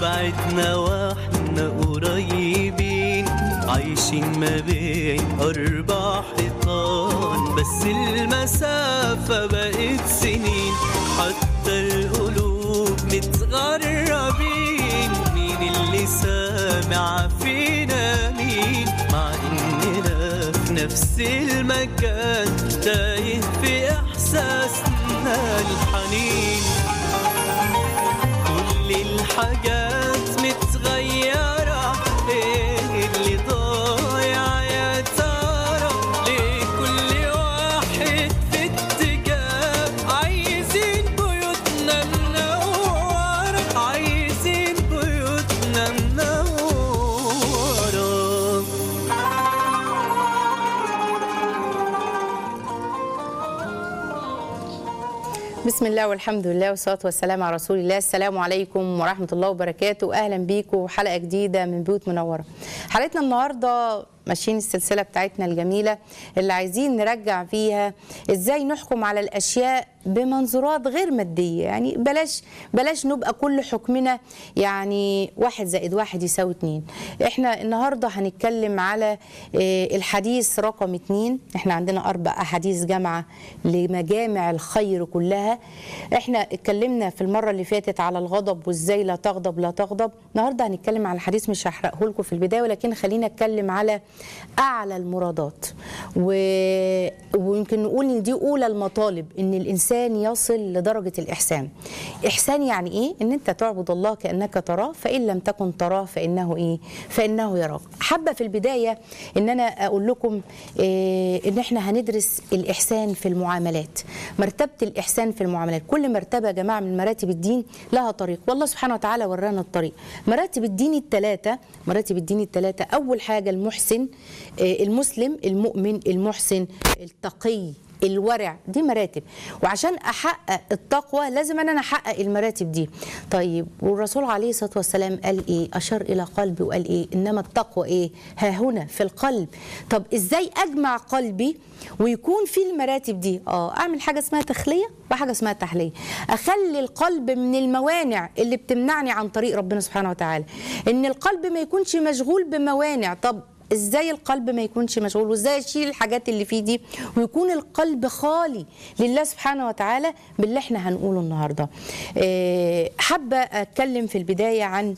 بعدنا واحنا قريبين عايشين ما بين أربع حيطان بس المسافة بقت سنين حتى القلوب متغربين مين اللي سامع فينا مين مع إننا في نفس المكان تايه في إحساسنا الحنين كل الحاجات متغيرة ايه اللي ضايع يا ترى ليه كل واحد في اتجاه عايزين بيوتنا منورة عايزين بيوتنا منورة بسم الله والحمد لله والصلاة والسلام على رسول الله السلام عليكم ورحمة الله وبركاته أهلا بيكم حلقة جديدة من بيوت منورة حلقتنا النهاردة ماشيين السلسلة بتاعتنا الجميلة اللي عايزين نرجع فيها ازاي نحكم على الأشياء بمنظورات غير مادية يعني بلاش بلاش نبقى كل حكمنا يعني واحد زائد واحد يساوي اتنين احنا النهاردة هنتكلم على آه، الحديث رقم اتنين احنا عندنا أربع أحاديث جامعة لمجامع الخير كلها احنا اتكلمنا في المرة اللي فاتت على الغضب وازاي لا تغضب لا تغضب النهاردة هنتكلم على الحديث مش هحرقه لكم في البداية ولكن خلينا اتكلم على أعلى المرادات و... ويمكن نقول ان دي أولى المطالب ان الإنسان يصل لدرجة الإحسان إحسان يعني إيه؟ ان أنت تعبد الله كأنك تراه فإن لم تكن تراه فإنه إيه؟ فإنه يراك حابة في البداية ان أنا أقول لكم إيه ان احنا هندرس الإحسان في المعاملات مرتبة الإحسان في المعاملات كل مرتبة يا جماعة من مراتب الدين لها طريق والله سبحانه وتعالى ورانا الطريق مراتب الدين الثلاثة مراتب الدين الثلاثة أول حاجة المحسن آه، المسلم المؤمن المحسن التقي الورع دي مراتب وعشان احقق التقوى لازم ان انا احقق المراتب دي طيب والرسول عليه الصلاه والسلام قال ايه اشار الى قلبي وقال ايه انما التقوى ايه ها هنا في القلب طب ازاي اجمع قلبي ويكون في المراتب دي اه اعمل حاجه اسمها تخليه وحاجه اسمها تحليه اخلي القلب من الموانع اللي بتمنعني عن طريق ربنا سبحانه وتعالى ان القلب ما يكونش مشغول بموانع طب ازاي القلب ما يكونش مشغول وازاي اشيل الحاجات اللي فيه دي ويكون القلب خالي لله سبحانه وتعالى باللي احنا هنقوله النهارده آه، حابه اتكلم في البدايه عن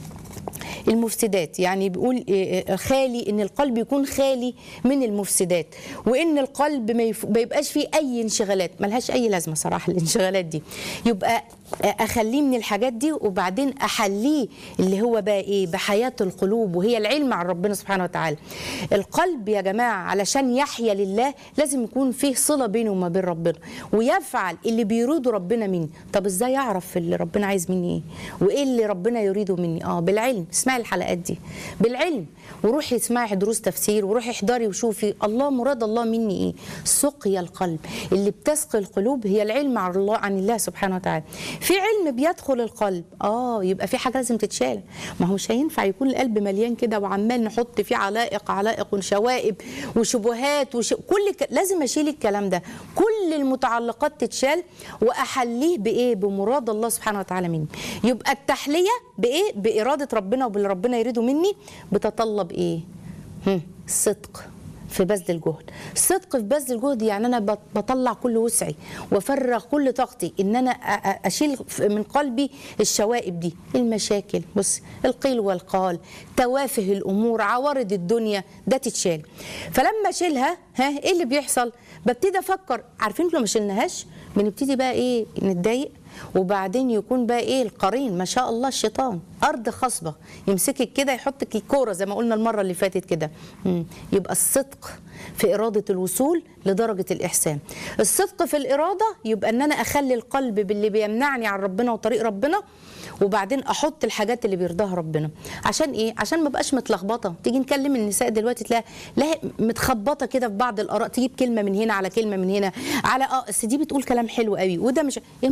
المفسدات يعني بيقول إيه، خالي ان القلب يكون خالي من المفسدات وان القلب ما يف- ما يبقاش فيه اي انشغالات ملهاش اي لازمه صراحه الانشغالات دي يبقى اخليه من الحاجات دي وبعدين احليه اللي هو بقى ايه بحياه القلوب وهي العلم عن ربنا سبحانه وتعالى القلب يا جماعه علشان يحيا لله لازم يكون فيه صله بينه وما بين ربنا ويفعل اللي بيريده ربنا مني طب ازاي اعرف اللي ربنا عايز مني ايه وايه اللي ربنا يريده مني اه بالعلم اسمعي الحلقات دي بالعلم وروحي اسمعي دروس تفسير وروحي احضري وشوفي الله مراد الله مني ايه سقيا القلب اللي بتسقي القلوب هي العلم عن الله عن الله سبحانه وتعالى في علم بيدخل القلب اه يبقى في حاجه لازم تتشال ما هو مش هينفع يكون القلب مليان كده وعمال نحط فيه علائق علائق وشوائب وشبهات وش... كل ك... لازم اشيل الكلام ده كل المتعلقات تتشال واحليه بايه بمراد الله سبحانه وتعالى مني يبقى التحليه بايه باراده ربنا وباللي ربنا يريده مني بتطلب ايه هم، الصدق في بذل الجهد الصدق في بذل الجهد يعني انا بط- بطلع كل وسعي وافرغ كل طاقتي ان انا أ- أ- اشيل ف- من قلبي الشوائب دي المشاكل بص القيل والقال توافه الامور عوارض الدنيا ده تتشال فلما اشيلها ها ايه اللي بيحصل ببتدي افكر عارفين لو ما شلناهاش بنبتدي بقى ايه نتضايق وبعدين يكون بقى ايه القرين ما شاء الله الشيطان ارض خصبه يمسكك كده يحطك الكوره زي ما قلنا المره اللي فاتت كده مم. يبقى الصدق في اراده الوصول لدرجه الاحسان الصدق في الاراده يبقى ان انا اخلي القلب باللي بيمنعني عن ربنا وطريق ربنا وبعدين احط الحاجات اللي بيرضاها ربنا عشان ايه عشان ما بقاش متلخبطه تيجي نكلم النساء دلوقتي تلاقي لا متخبطه كده في بعض الاراء تجيب كلمه من هنا على كلمه من هنا على اه بس دي بتقول كلام حلو قوي وده مش ايه مرجعيتي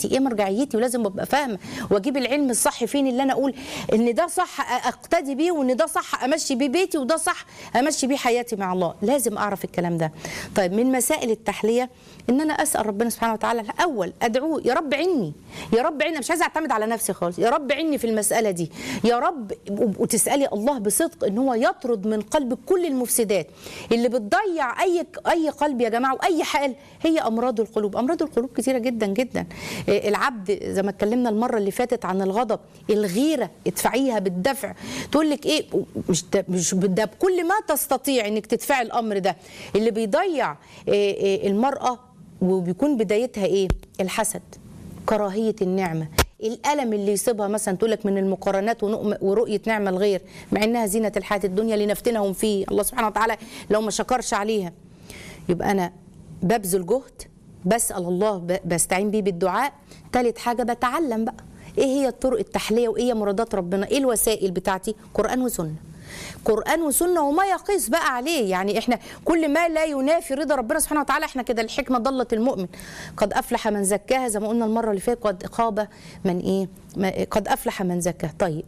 مرجعيتي ايه مرجعيتي ولازم ابقى فاهمه واجيب العلم الصح فين اللي انا اقول ان ده صح اقتدي بيه وان ده صح امشي بيه بيتي وده صح امشي بيه حياتي مع الله لازم اعرف الكلام ده طيب من مسائل التحليه ان انا اسال ربنا سبحانه وتعالى الاول ادعوه يا رب عني يا رب عني مش عايزه اعتمد على نفسي خالص يا رب عني في المساله دي يا رب وتسالي الله بصدق ان هو يطرد من قلبك كل المفسدات اللي بتضيع اي اي قلب يا جماعه واي حال هي امراض القلوب امراض القلوب كتيره جدا جدا إيه، العبد زي ما اتكلمنا المره اللي فاتت عن الغضب الغيره ادفعيها بالدفع تقول لك ايه مش ده مش ده بكل ما تستطيع انك تدفعي الامر ده اللي بيضيع إيه، إيه، المراه وبيكون بدايتها ايه الحسد كراهيه النعمه الالم اللي يصيبها مثلا تقول لك من المقارنات ونؤم- ورؤيه نعمه الغير مع انها زينه الحياه الدنيا لنفتنهم فيه الله سبحانه وتعالى لو ما شكرش عليها يبقى انا ببذل جهد بسال الله ب- بستعين بيه بالدعاء ثالث حاجه بتعلم بقى ايه هي الطرق التحليه وايه هي مرادات ربنا ايه الوسائل بتاعتي قران وسنه قران وسنه وما يقيس بقى عليه يعني احنا كل ما لا ينافي رضا ربنا سبحانه وتعالى احنا كده الحكمه ضلت المؤمن قد افلح من زكاها زي ما قلنا المره اللي فاتت قد خاب من ايه ما- قد افلح من زكاها طيب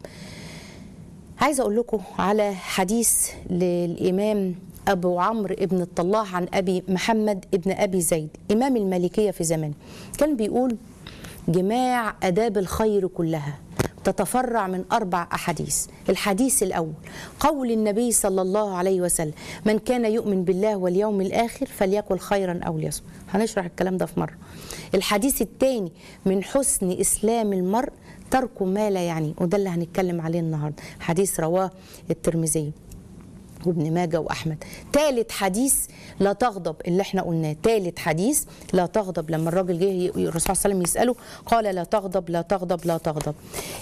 عايزه اقول لكم على حديث للامام ابو عمرو ابن الطلاح عن ابي محمد ابن ابي زيد امام المالكيه في زمان كان بيقول جماع اداب الخير كلها تتفرع من اربع احاديث الحديث الاول قول النبي صلى الله عليه وسلم من كان يؤمن بالله واليوم الاخر فليقل خيرا او ليصمت هنشرح الكلام ده في مره الحديث الثاني من حسن اسلام المرء ترك ما لا يعني وده اللي هنتكلم عليه النهارده حديث رواه الترمذي وابن ماجه واحمد ثالث حديث لا تغضب اللي احنا قلناه ثالث حديث لا تغضب لما الراجل جه ي- الرسول صلى الله عليه وسلم يساله قال لا تغضب لا تغضب لا تغضب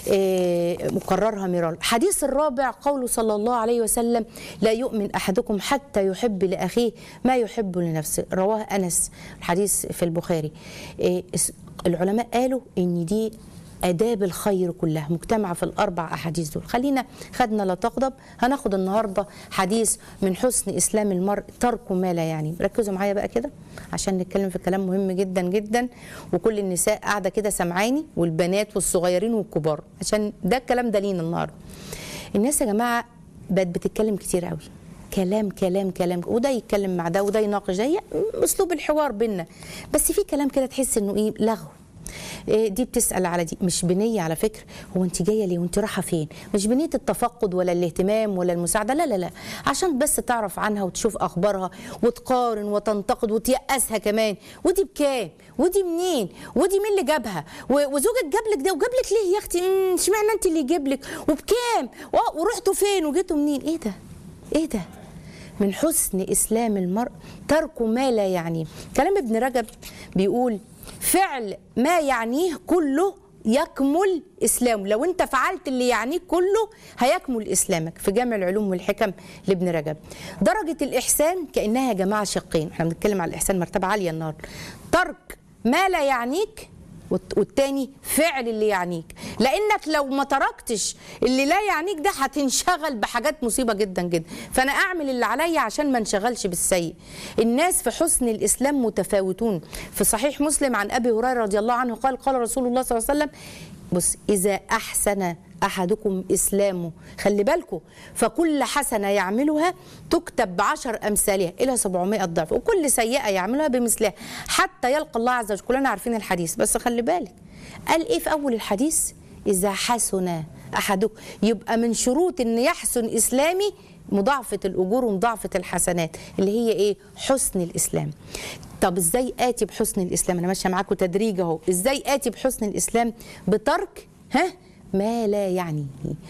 إيه مكررها مرارا الحديث الرابع قوله صلى الله عليه وسلم لا يؤمن احدكم حتى يحب لاخيه ما يحب لنفسه رواه انس الحديث في البخاري إيه اس- العلماء قالوا ان دي آداب الخير كلها مجتمعة في الأربع أحاديث دول خلينا خدنا لا تغضب هناخد النهاردة حديث من حسن إسلام المرء ترك ما لا يعني ركزوا معايا بقى كده عشان نتكلم في كلام مهم جدا جدا وكل النساء قاعدة كده سامعاني والبنات والصغيرين والكبار عشان ده الكلام ده لينا النهاردة الناس يا جماعة بقت بتتكلم كتير قوي كلام كلام كلام وده يتكلم مع ده وده يناقش ده هي اسلوب الحوار بينا بس في كلام كده تحس انه ايه لغو إيه دي بتسال على دي مش بنيه على فكره هو انت جايه ليه وانت رايحه فين مش بنيه التفقد ولا الاهتمام ولا المساعده لا لا لا عشان بس تعرف عنها وتشوف اخبارها وتقارن وتنتقد وتيأسها كمان ودي بكام ودي منين ودي مين اللي جابها و- وزوجك جاب لك ده وجاب لك ليه يا اختي مم، اشمعنى انت اللي يجيب لك وبكام و- ورحتوا فين وجيتوا منين ايه ده ايه ده من حسن اسلام المرء ترك ما لا يعنيه كلام ابن رجب بيقول فعل ما يعنيه كله يكمل اسلامه لو انت فعلت اللي يعنيك كله هيكمل اسلامك في جامع العلوم والحكم لابن رجب درجه الاحسان كانها يا جماعه شقين احنا بنتكلم على الاحسان مرتبه عاليه النهارده ترك ما لا يعنيك والت- والتاني فعل اللي يعنيك لانك لو ما تركتش اللي لا يعنيك ده هتنشغل بحاجات مصيبه جدا جدا فانا اعمل اللي عليا عشان ما انشغلش بالسيء الناس في حسن الاسلام متفاوتون في صحيح مسلم عن ابي هريره رضي الله عنه قال قال رسول الله صلى الله عليه وسلم بص اذا احسن احدكم اسلامه خلي بالكم فكل حسنه يعملها تكتب بعشر امثالها الى 700 ضعف وكل سيئه يعملها بمثلها حتى يلقى الله عز وجل كلنا عارفين الحديث بس خلي بالك قال ايه في اول الحديث اذا حسن احدكم يبقى من شروط ان يحسن اسلامي مضاعفه الاجور ومضاعفه الحسنات اللي هي ايه حسن الاسلام طب ازاي اتي بحسن الاسلام انا ماشيه معاكم تدريج اهو ازاي اتي بحسن الاسلام بترك ها ما لا يعنيني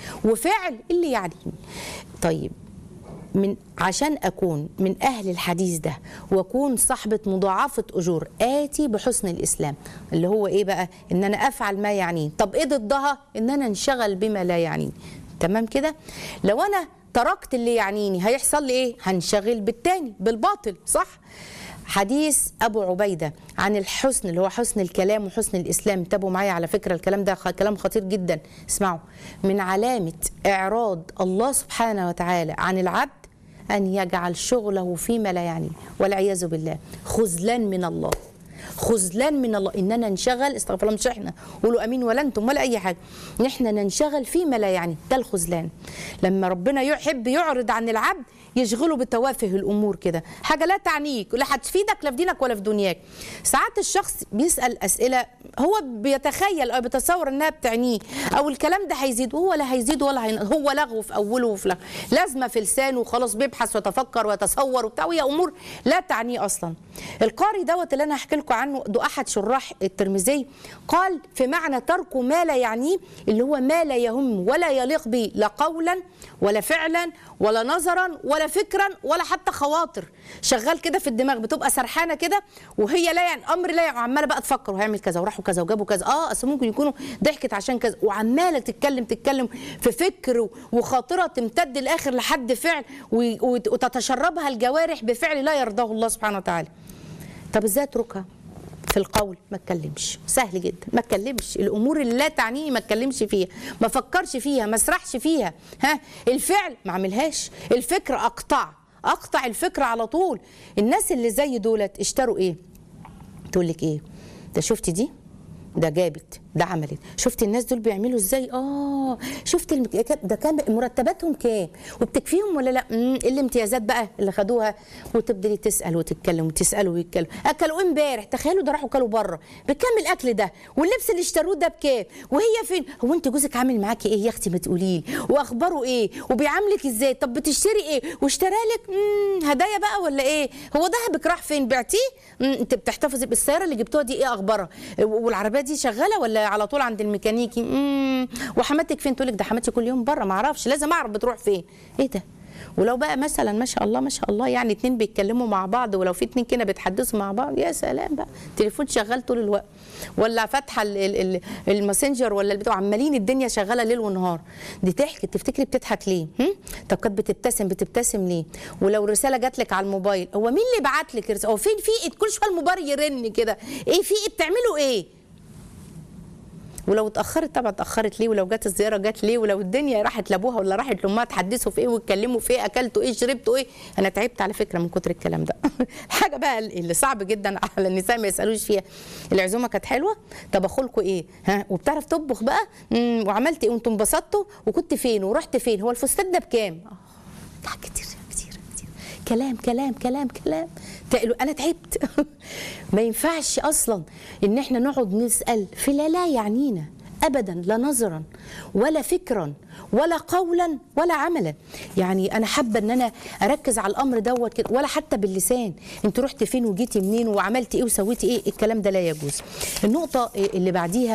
وفعل اللي يعنيني طيب من عشان اكون من اهل الحديث ده واكون صاحبه مضاعفه اجور اتي بحسن الاسلام اللي هو ايه بقى ان انا افعل ما يعنيني طب ايه ضدها ان انا انشغل بما لا يعنيني تمام كده لو انا تركت اللي يعنيني هيحصل لي ايه هنشغل بالتاني بالباطل صح حديث ابو عبيده عن الحسن اللي هو حسن الكلام وحسن الاسلام انتبهوا معايا على فكره الكلام ده خ- كلام خطير جدا اسمعوا من علامه اعراض الله سبحانه وتعالى عن العبد ان يجعل شغله فيما لا يعنيه والعياذ بالله خذلان من الله خذلان من الله اننا ننشغل استغفر الله مش احنا قولوا امين ولا انتم ولا اي حاجه ان احنا ننشغل فيما لا يعني ده الخذلان لما ربنا يحب يعرض عن العبد يشغله بتوافه الامور كده حاجه لا تعنيك ولا هتفيدك لا في دينك ولا في دنياك ساعات الشخص بيسال اسئله هو بيتخيل او بيتصور انها بتعنيه او الكلام ده هيزيد وهو لا هيزيد ولا هين... هو لغو في اوله وفي لغو. لازمه في لسانه وخلاص بيبحث ويتفكر ويتصور وبتاع وهي امور لا تعنيه اصلا القاري دوت اللي انا هحكي لكم عنه ده احد شراح الترمذي قال في معنى ترك ما لا يعنيه اللي هو ما لا يهم ولا يليق به لا قولا ولا فعلا ولا نظرا ولا فكرا ولا حتى خواطر شغال كده في الدماغ بتبقى سرحانه كده وهي لا يعني امر لا يعني عماله بقى تفكر وهيعمل كذا وراحوا كذا وجابوا كذا اه اصل ممكن يكونوا ضحكت عشان كذا وعماله تتكلم تتكلم في فكر وخاطره تمتد الاخر لحد فعل و- وت- وتتشربها الجوارح بفعل لا يرضاه الله سبحانه وتعالى طب ازاي اتركها في القول ما اتكلمش سهل جدا ما اتكلمش الامور اللي لا تعنيني ما اتكلمش فيها ما فكرش فيها ما اسرحش فيها ها الفعل ما اعملهاش الفكره اقطع اقطع الفكره على طول الناس اللي زي دولت اشتروا ايه تقول لك ايه ده شفتي دي ده جابت ده عملت شفت الناس دول بيعملوا ازاي اه شفت الم... ده كام مرتباتهم كام وبتكفيهم ولا لا مم. إيه الامتيازات بقى اللي خدوها وتبدلي تسال وتتكلم وتسال ويتكلم اكلوا إيه امبارح تخيلوا ده راحوا كلوا بره بكام الاكل ده واللبس اللي اشتروه ده بكام وهي فين هو انت جوزك عامل معاكي ايه يا اختي ما تقولي لي واخباره ايه وبيعاملك ازاي طب بتشتري ايه واشترى لك مم، هدايا بقى ولا ايه هو دهبك راح فين بعتيه مم، انت بتحتفظي بالسياره اللي جبتوها دي ايه اخبارها والعربيه دي شغاله ولا على طول عند الميكانيكي مم، وحماتك فين تقول لك ده حماتي كل يوم بره ما اعرفش لازم اعرف بتروح فين ايه ده ولو بقى مثلا ما شاء الله ما شاء الله يعني اتنين بيتكلموا مع بعض ولو في اتنين كده بيتحدثوا مع بعض يا سلام بقى التليفون شغال طول الوقت ولا فاتحه ال- ال- ال- الماسنجر ولا البتاع عمالين الدنيا شغاله ليل ونهار دي تحكي تفتكري بتضحك ليه هم؟ طب كانت بتبتسم بتبتسم ليه ولو رساله جات لك على الموبايل هو مين اللي بعت لك رساله هو فين في إيه؟ كل شويه الموبايل يرن كده ايه في ايه بتعملوا ايه ولو اتاخرت طبعا اتاخرت ليه ولو جت الزياره جت ليه ولو الدنيا راحت لابوها ولا راحت لامها تحدثوا في ايه واتكلموا في ايه اكلتوا ايه شربتوا ايه انا تعبت على فكره من كتر الكلام ده الحاجه بقى اللي صعب جدا على النساء ما يسالوش فيها العزومه كانت حلوه طب اخلكوا ايه ها وبتعرف تطبخ بقى مم، وعملت ايه وانتم انبسطتوا وكنت فين ورحت فين هو الفستان ده بكام آه، لا كتير كتير كتير كلام كلام كلام كلام تقلوا انا تعبت ما ينفعش اصلا ان احنا نقعد نسال في لا لا يعنينا ابدا لا نظرا ولا فكرا ولا قولا ولا عملا يعني انا حابه ان انا اركز على الامر دوت كده ولا حتى باللسان انت رحت فين وجيتي منين وعملتي ايه وسويتي ايه الكلام ده لا يجوز النقطه اللي بعديها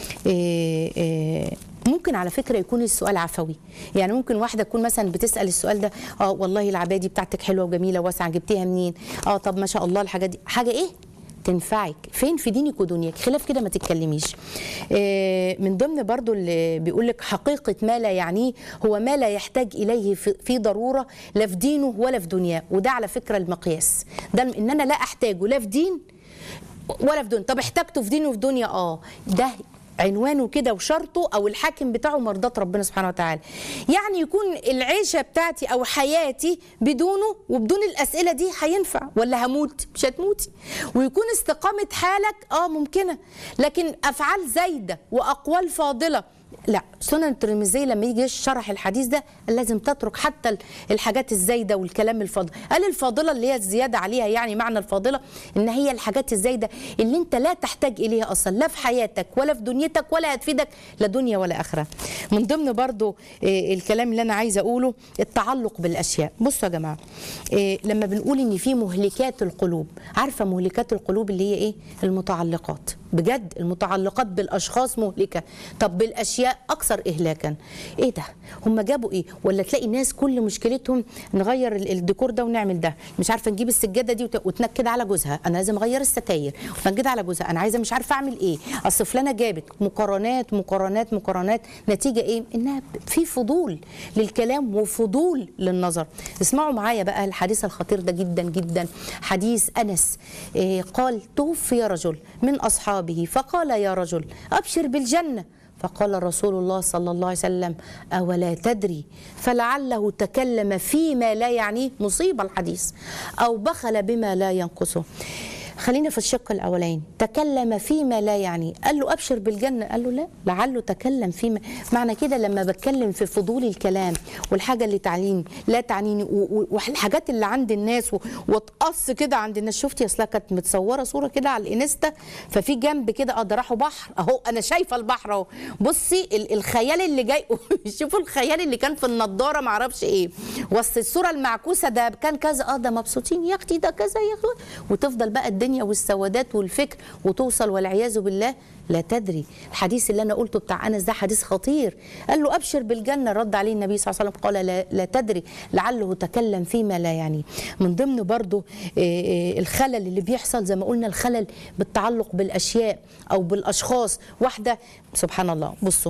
إيه إيه ممكن على فكره يكون السؤال عفوي يعني ممكن واحده تكون مثلا بتسال السؤال ده اه والله العبايه بتاعتك حلوه وجميله واسعه جبتيها منين اه طب ما شاء الله الحاجات دي حاجه ايه تنفعك فين في دينك ودنياك خلاف كده ما تتكلميش آه، من ضمن برضو اللي بيقول لك حقيقه ما لا يعنيه هو ما لا يحتاج اليه في في ضروره لا في دينه ولا في دنياه وده على فكره المقياس ده ان انا لا احتاجه لا في دين ولا في دنيا طب احتاجته في دين وفي دنيا اه ده عنوانه كده وشرطه او الحاكم بتاعه مرضاة ربنا سبحانه وتعالى يعني يكون العيشه بتاعتي او حياتي بدونه وبدون الاسئله دي هينفع ولا هموت مش هتموتي ويكون استقامه حالك اه ممكنه لكن افعال زايده واقوال فاضله لا سنن الترمذي لما يجي شرح الحديث ده قال لازم تترك حتى ال- الحاجات الزايده والكلام الفاضل قال الفاضله اللي هي الزياده عليها يعني معنى الفاضله ان هي الحاجات الزايده اللي انت لا تحتاج اليها اصلا لا في حياتك ولا في دنيتك ولا هتفيدك لا دنيا ولا اخره من ضمن برضو آه، الكلام اللي انا عايزه اقوله التعلق بالاشياء بصوا يا جماعه آه، لما بنقول ان في مهلكات القلوب عارفه مهلكات القلوب اللي هي ايه المتعلقات بجد المتعلقات بالاشخاص مهلكه طب بالاشياء اكثر اهلاكا ايه ده هم جابوا ايه ولا تلاقي ناس كل مشكلتهم نغير ال- الديكور ده ونعمل ده مش عارفه نجيب السجاده دي وت- وتنكد على جوزها انا لازم اغير الستاير وتنكد على جوزها انا عايزه مش عارفه اعمل ايه اصل فلانه جابت مقارنات مقارنات مقارنات نتيجه ايه انها ب- في فضول للكلام وفضول للنظر اسمعوا معايا بقى الحديث الخطير ده جدا جدا حديث انس إيه قال توفي رجل من اصحابه فقال يا رجل ابشر بالجنه فقال رسول الله صلى الله عليه وسلم أولا تدري فلعله تكلم فيما لا يعنيه مصيبة الحديث أو بخل بما لا ينقصه خلينا في الشق الاولاني تكلم فيما لا يعني قال له ابشر بالجنه قال له لا لعله تكلم فيما معنى كده لما بتكلم في فضول الكلام والحاجه اللي تعنيني لا تعنيني و- و- والحاجات اللي عند الناس و- وتقص كده عند الناس شفتي اصلها كانت متصوره صوره كده على الانستا ففي جنب كده اه ده راحوا بحر اهو انا شايفه البحر اهو بصي ال- الخيال اللي جاي شوفوا الخيال اللي كان في النضاره معرفش ايه وسط الصوره المعكوسه ده كان كذا اه ده مبسوطين يا اختي ده كذا يا اختي وتفضل بقى الدنيا والسوادات والفكر وتوصل والعياذ بالله لا تدري الحديث اللي انا قلته بتاع انس ده حديث خطير قال له ابشر بالجنه رد عليه النبي صلى الله عليه وسلم قال لا, لا تدري لعله تكلم فيما لا يعني من ضمن برضو آه، آه، الخلل اللي بيحصل زي ما قلنا الخلل بالتعلق بالاشياء او بالاشخاص واحده سبحان الله بصوا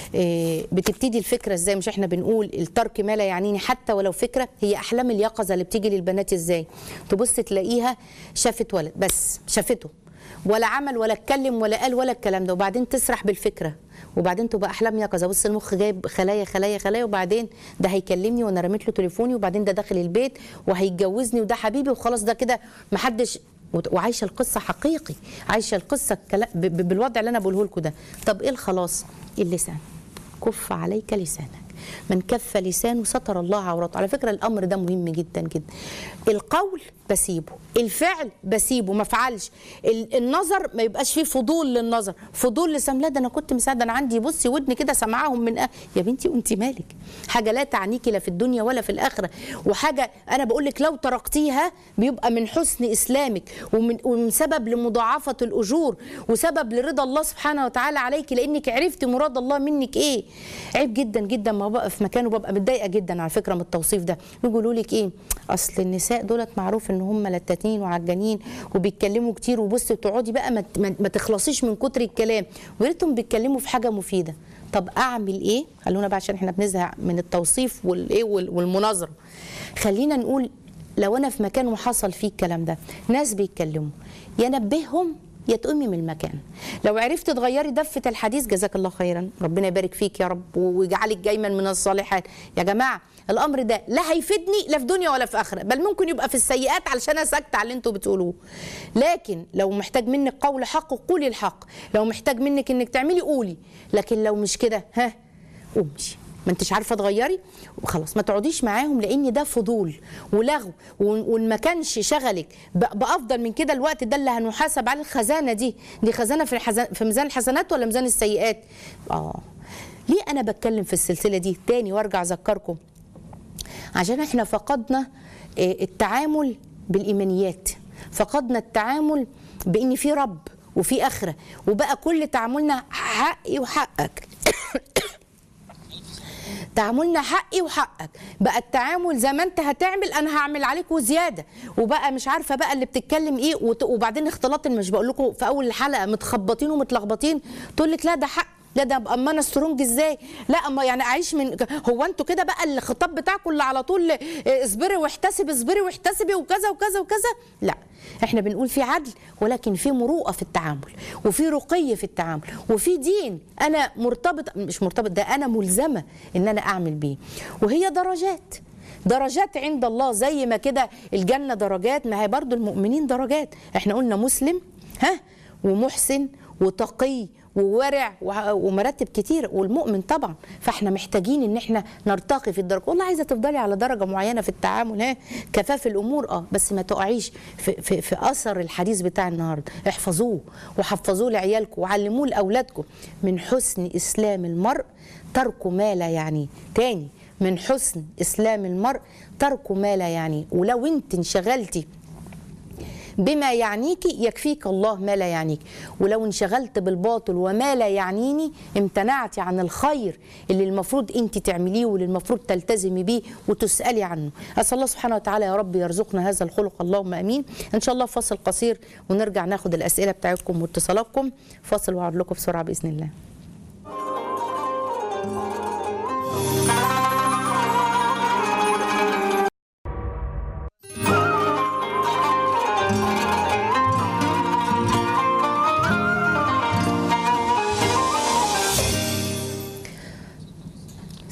آه، بتبتدي الفكره ازاي مش احنا بنقول الترك ما لا يعنيني حتى ولو فكره هي احلام اليقظه اللي بتيجي للبنات ازاي تبص تلاقيها شافت ولد بس شافته ولا عمل ولا اتكلم ولا قال ولا الكلام ده وبعدين تسرح بالفكره وبعدين تبقى احلام يقظه بص المخ جايب خلايا خلايا خلايا وبعدين ده هيكلمني وانا رميت له تليفوني وبعدين ده داخل البيت وهيتجوزني وده حبيبي وخلاص ده كده محدش وت- وعايشه القصه حقيقي عايشه القصه الكلا- ب- ب- بالوضع اللي انا بقوله لكم ده طب ايه الخلاص اللسان كف عليك لسانك من كف لسانه ستر الله عورته على فكره الامر ده مهم جدا جدا القول بسيبه الفعل بسيبه ما افعلش ال- النظر ما يبقاش فيه فضول للنظر فضول لسان لا ده انا كنت مساعده انا عندي بصي ودني كده سامعاهم من أه. يا بنتي وانت مالك حاجه لا تعنيكي لا في الدنيا ولا في الاخره وحاجه انا بقول لك لو تركتيها بيبقى من حسن اسلامك ومن ومن سبب لمضاعفه الاجور وسبب لرضا الله سبحانه وتعالى عليك لانك عرفتي مراد الله منك ايه عيب جدا جدا ما بقى في مكانه ببقى متضايقه جدا على فكره من التوصيف ده يقولوا لك ايه اصل النساء دولت معروف ان هم لتاتين وعجانين وبيتكلموا كتير وبصي تقعدي بقى ما, ما, ما تخلصيش من كتر الكلام ويا ريتهم بيتكلموا في حاجه مفيده طب اعمل ايه خلونا بقى عشان احنا بنزهق من التوصيف والايه وال- والمناظره خلينا نقول لو انا في مكان وحصل فيه الكلام ده ناس بيتكلموا يا نبههم يا تقومي من المكان لو عرفت تغيري دفة الحديث جزاك الله خيرا ربنا يبارك فيك يا رب ويجعلك دايما من الصالحات يا جماعة الأمر ده لا هيفيدني لا في دنيا ولا في آخرة بل ممكن يبقى في السيئات علشان أنا ساكتة على اللي انتوا بتقولوه لكن لو محتاج منك قول حق قولي الحق لو محتاج منك انك تعملي قولي لكن لو مش كده ها قومي ما انتش عارفه تغيري وخلاص ما تقعديش معاهم لان ده فضول ولغو وان وإن ما كانش شغلك ب- بافضل من كده الوقت ده اللي هنحاسب على الخزانه دي دي خزانه في الحزن في ميزان الحسنات ولا ميزان السيئات اه ليه انا بتكلم في السلسله دي تاني وارجع اذكركم عشان احنا فقدنا آه، التعامل بالايمانيات فقدنا التعامل بان في رب وفي اخره وبقى كل تعاملنا حقي وحقك تعاملنا حقي وحقك بقى التعامل زي ما انت هتعمل انا هعمل عليك وزياده وبقى مش عارفه بقى اللي بتتكلم ايه وت- وبعدين اختلاط اللي مش بقول لكم في اول الحلقه متخبطين ومتلخبطين تقول لك لا ده حق لا ده ابقى اما انا سترونج ازاي لا اما يعني اعيش من هو انتوا كده بقى الخطاب بتاعكم اللي على طول اه، اصبري واحتسبي اصبري واحتسبي وكذا وكذا وكذا لا احنا بنقول في عدل ولكن في مروءه في التعامل وفي رقي في التعامل وفي دين انا مرتبط مش مرتبط ده انا ملزمه ان انا اعمل بيه وهي درجات درجات عند الله زي ما كده الجنه درجات ما هي برضو المؤمنين درجات احنا قلنا مسلم ها ومحسن وتقي وورع وه- ومراتب كتير والمؤمن طبعا فاحنا محتاجين ان احنا نرتقي في الدرجه والله عايزه تفضلي على درجه معينه في التعامل ها كفاف الامور اه بس ما تقعيش في, في, في اثر الحديث بتاع النهارده احفظوه وحفظوه لعيالكم وعلموه لاولادكم من حسن اسلام المرء ترك ما لا يعنيه تاني من حسن اسلام المرء ترك ما لا يعنيه ولو انت انشغلتي بما يعنيك يكفيك الله ما لا يعنيك ولو انشغلت بالباطل وما لا يعنيني امتنعت عن الخير اللي المفروض انت تعمليه واللي المفروض تلتزمي بيه وتسالي عنه اسال الله سبحانه وتعالى يا رب يرزقنا هذا الخلق اللهم امين ان شاء الله فاصل قصير ونرجع ناخد الاسئله بتاعتكم واتصالاتكم فاصل واعود لكم بسرعه باذن الله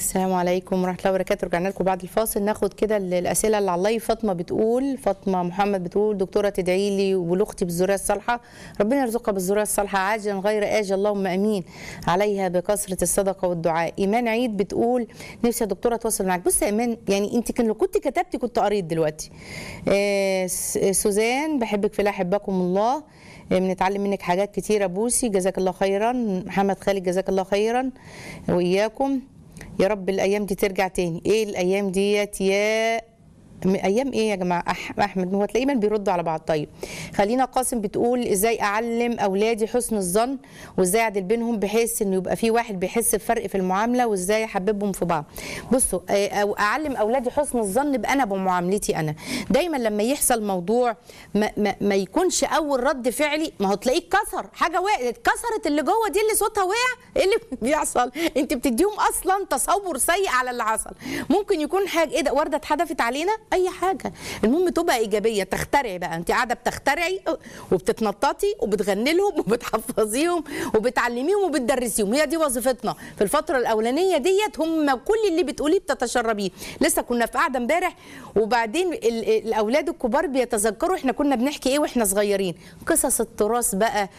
السلام عليكم ورحمه الله وبركاته رجعنا لكم بعد الفاصل ناخد كده ال- الاسئله اللي على اللايف فاطمه بتقول فاطمه محمد بتقول دكتوره تدعي لي ولاختي بالذريه الصالحه ربنا يرزقها بالذريه الصالحه عاجلا غير اجل اللهم امين عليها بكثره الصدقه والدعاء ايمان عيد بتقول نفسي يا دكتوره اتواصل معاك بصي يا ايمان يعني انت كان لو كنت كتبتي كنت قريت دلوقتي آه س- سوزان بحبك في الله احبكم الله آه، بنتعلم منك حاجات كتيره بوسي جزاك الله خيرا محمد خالد جزاك الله خيرا واياكم يا رب الايام دي ترجع تاني ايه الايام ديت يا م- ايام ايه يا جماعه أح- احمد هو تلاقيه بيردوا على بعض طيب خلينا قاسم بتقول ازاي اعلم اولادي حسن الظن وازاي اعدل بينهم بحيث انه يبقى في واحد بيحس بفرق في المعامله وازاي احببهم في بعض بصوا آه، او اعلم اولادي حسن الظن بانا بمعاملتي انا دايما لما يحصل موضوع ما, ما, ما يكونش اول رد فعلي ما هو تلاقيه اتكسر حاجه وقعت اتكسرت اللي جوه دي اللي صوتها وقع ايه اللي بيحصل انت بتديهم اصلا تصور سيء على اللي حصل ممكن يكون حاجه ايه ده ورده اتحدفت علينا اي حاجه المهم تبقى ايجابيه تخترعي بقى انت قاعده بتخترعي وبتتنططي وبتغني لهم وبتحفظيهم وبتعلميهم وبتدرسيهم هي دي وظيفتنا في الفتره الاولانيه ديت هم كل اللي بتقوليه بتتشربيه لسه كنا في قاعده امبارح وبعدين ال- الاولاد الكبار بيتذكروا احنا كنا بنحكي ايه واحنا صغيرين قصص التراث بقى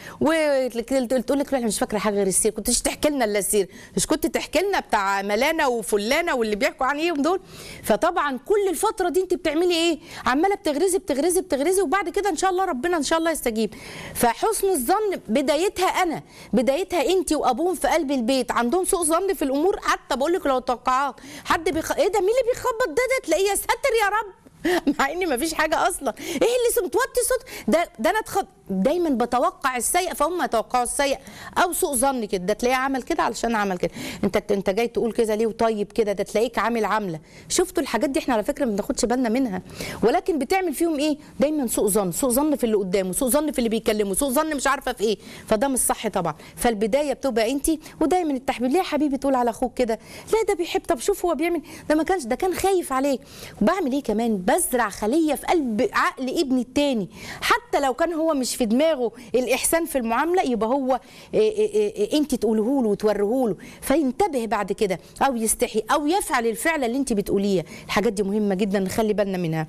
وتقول لك انا مش فاكره حاجه غير السير كنتش تحكي لنا الا السير مش كنت تحكي لنا بتاع ملانه وفلانه واللي بيحكوا عن ايه دول فطبعا كل الفتره دي انت بتعملي ايه عماله بتغرزي بتغرزي بتغرزي وبعد كده ان شاء الله ربنا ان شاء الله يستجيب فحسن الظن بدايتها انا بدايتها انت وابوهم في قلب البيت عندهم سوء ظن في الامور حتى بقول لك لو توقعات حد بيخ... ايه ده مين اللي بيخبط ده ده تلاقيه يا ساتر يا رب مع ان مفيش حاجه اصلا ايه اللي متوطي صوت ده ده انا اتخض دايما بتوقع السيء فهم يتوقعوا السيء او سوء ظن كده ده تلاقيه عمل كده علشان عمل كده انت انت جاي تقول كده ليه وطيب كده ده تلاقيك عامل عامله شفتوا الحاجات دي احنا على فكره ما بناخدش بالنا منها ولكن بتعمل فيهم ايه دايما سوء ظن سوء ظن في اللي قدامه سوء ظن في اللي بيكلمه سوء ظن مش عارفه في ايه فده مش صح طبعا فالبدايه بتبقى انت ودايما التحبيب ليه يا حبيبي تقول على اخوك كده لا ده بيحب طب شوف هو بيعمل ده ما كانش ده كان خايف عليك وبعمل ايه كمان بزرع خليه في قلب عقل ابني التاني حتى لو كان هو مش في دماغه الاحسان في المعامله يبقى هو إيه إيه إيه انت تقوله له وتوريه له فينتبه بعد كده او يستحي او يفعل الفعل اللي انت بتقوليه الحاجات دي مهمه جدا نخلي بالنا منها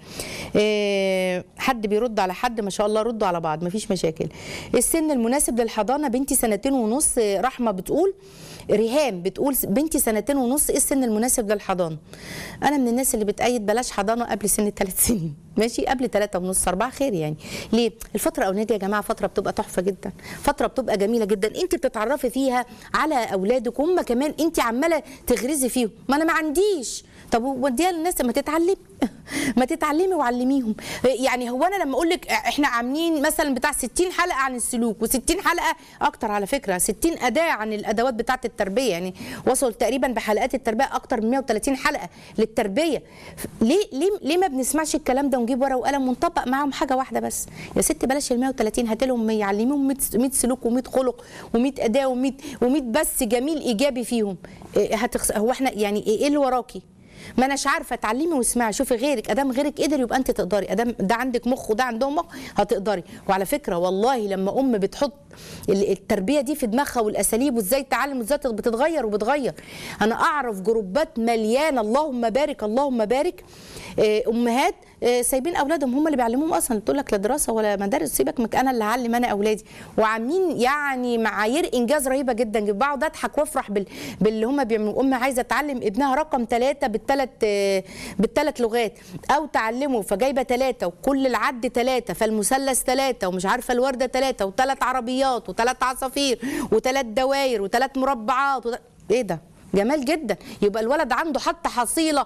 إيه حد بيرد على حد ما شاء الله ردوا على بعض مفيش مشاكل السن المناسب للحضانه بنتي سنتين ونص رحمه بتقول ريهام بتقول بنتي سنتين ونص ايه السن المناسب للحضانه انا من الناس اللي بتأيد بلاش حضانه قبل سن الثلاث سنين ماشي قبل ثلاثة ونص أربعة خير يعني ليه الفترة الأولانية دي يا جماعة فترة بتبقى تحفة جدا فترة بتبقى جميلة جدا أنت بتتعرفي فيها على أولادك وهم كمان أنت عمالة تغرزي فيهم ما أنا ما عنديش طب وديها للناس ما تتعلمي ما تتعلمي وعلميهم يعني هو انا لما اقول لك احنا عاملين مثلا بتاع 60 حلقه عن السلوك و60 حلقه اكتر على فكره 60 اداه عن الادوات بتاعه التربيه يعني وصل تقريبا بحلقات التربيه اكتر من 130 حلقه للتربيه ليه ليه ليه ما بنسمعش الكلام ده ونجيب ورقه وقلم ونطبق معاهم حاجه واحده بس يا ست بلاش ال 130 هات لهم 100 علميهم 100 100 سلوك و100 خلق و100 اداه و100 و100 بس جميل ايجابي فيهم إيه هتخس... هو احنا يعني ايه اللي وراكي ما اناش عارفه اتعلمي واسمعي شوفي غيرك ادام غيرك قدر يبقى انت تقدري ادام ده عندك مخ وده عندهم مخ هتقدري وعلى فكره والله لما ام بتحط التربيه دي في دماغها والاساليب وازاي التعلم وازاي بتتغير وبتغير انا اعرف جروبات مليانه اللهم بارك اللهم بارك امهات سايبين اولادهم هم اللي بيعلموهم اصلا تقول لك لا دراسه ولا مدارس سيبك مك انا اللي هعلم انا اولادي وعاملين يعني معايير انجاز رهيبه جدا بقعد اضحك وافرح بال... باللي هم بيعملوا ام عايزه تعلم ابنها رقم ثلاثه بالثلاث بالثلاث لغات او تعلمه فجايبه ثلاثه وكل العد ثلاثه فالمثلث ثلاثه ومش عارفه الورده ثلاثه وثلاث عربيات وثلاث عصافير وثلاث دواير وثلاث مربعات وت... ايه ده جمال جدا يبقى الولد عنده حتى حصيله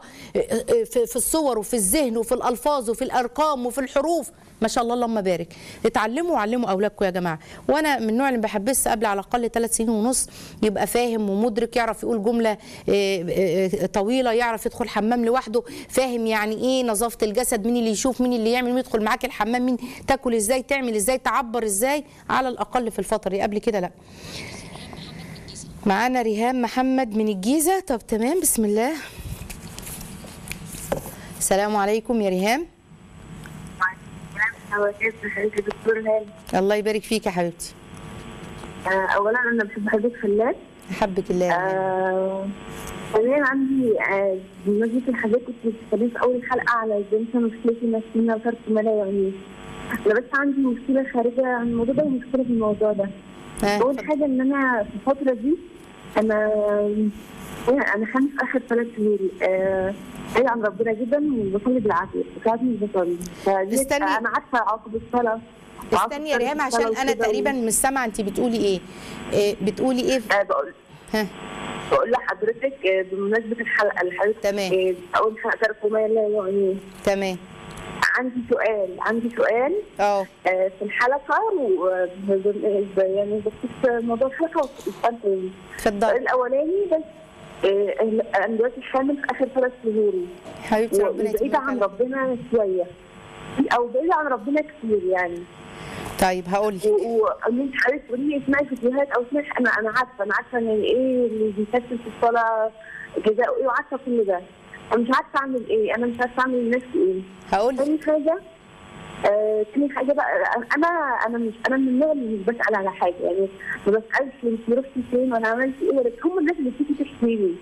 في الصور وفي الذهن وفي الالفاظ وفي الارقام وفي الحروف ما شاء الله اللهم بارك اتعلموا وعلموا اولادكم يا جماعه وانا من النوع اللي بحبس قبل على الاقل ثلاث سنين ونص يبقى فاهم ومدرك يعرف يقول جمله طويله يعرف يدخل حمام لوحده فاهم يعني ايه نظافه الجسد مين اللي يشوف مين اللي يعمل مين يدخل معاك الحمام مين تاكل ازاي تعمل ازاي تعبر ازاي على الاقل في الفتره دي قبل كده لا معانا ريهام محمد من الجيزة طب تمام بسم الله السلام عليكم يا ريهام دكتور هاني الله يبارك فيك يا حبيبتي اولا انا بحب حضرتك فلاس احبك الله آه حاليا عندي آه، بمناسبة الحاجات كنت بتتكلم في أول حلقة على ازاي مثلا مشكلتي النفسية وترك الملايا يعني أنا بس عندي مشكلة خارجة عن الموضوع ده ومشكلة في الموضوع ده ها، أول اتفضل. حاجة إن أنا في الفترة دي أنا أنا خامس آخر ثلاث شهور آه، بعيد عن ربنا جدا وبصلي بالعافية ساعات مش بصلي فدي استني. أنا عارفة عواقب الصلاة وعواقب استني يا ترك ريهام الصلاة عشان انا وكده تقريبا مش سامعه انت بتقولي ايه إيه، بتقولي ايه و- آه، بقول ها بقول لحضرتك آه، بمناسبة الحلقة اللي حضرتك تمام. آه، أول حلقة ترك ما لا يعني تمام عندي سؤال عندي سؤال اه آه، في الحلقة و يعني بخصوص موضوع الحلقة والسؤال الثاني. السؤال اتفضلي الأولاني بس آه، أنا دلوقتي حامل في آخر ثلاث شهور حبيبتي ربنا وبعيدة عن يتمم ربنا شوية أو بعيدة عن ربنا كتير يعني طيب هقول لك ومن حضرتك تقولي لي اسمعي فيديوهات او اسمعي انا انا عارفه انا عارفه ان ايه اللي بيكسل في الصلاه جزاء ايه وعارفه كل ده انا مش عارفه اعمل ايه انا مش عارفه اعمل لنفسي ايه هقول لك تاني حاجه آه، تاني حاجه بقى انا انا مش انا من النوع اللي مش بسال على حاجه يعني ما بسالش انت رحتي فين وانا عملت ايه ولا هم الناس اللي بتيجي تحكي لي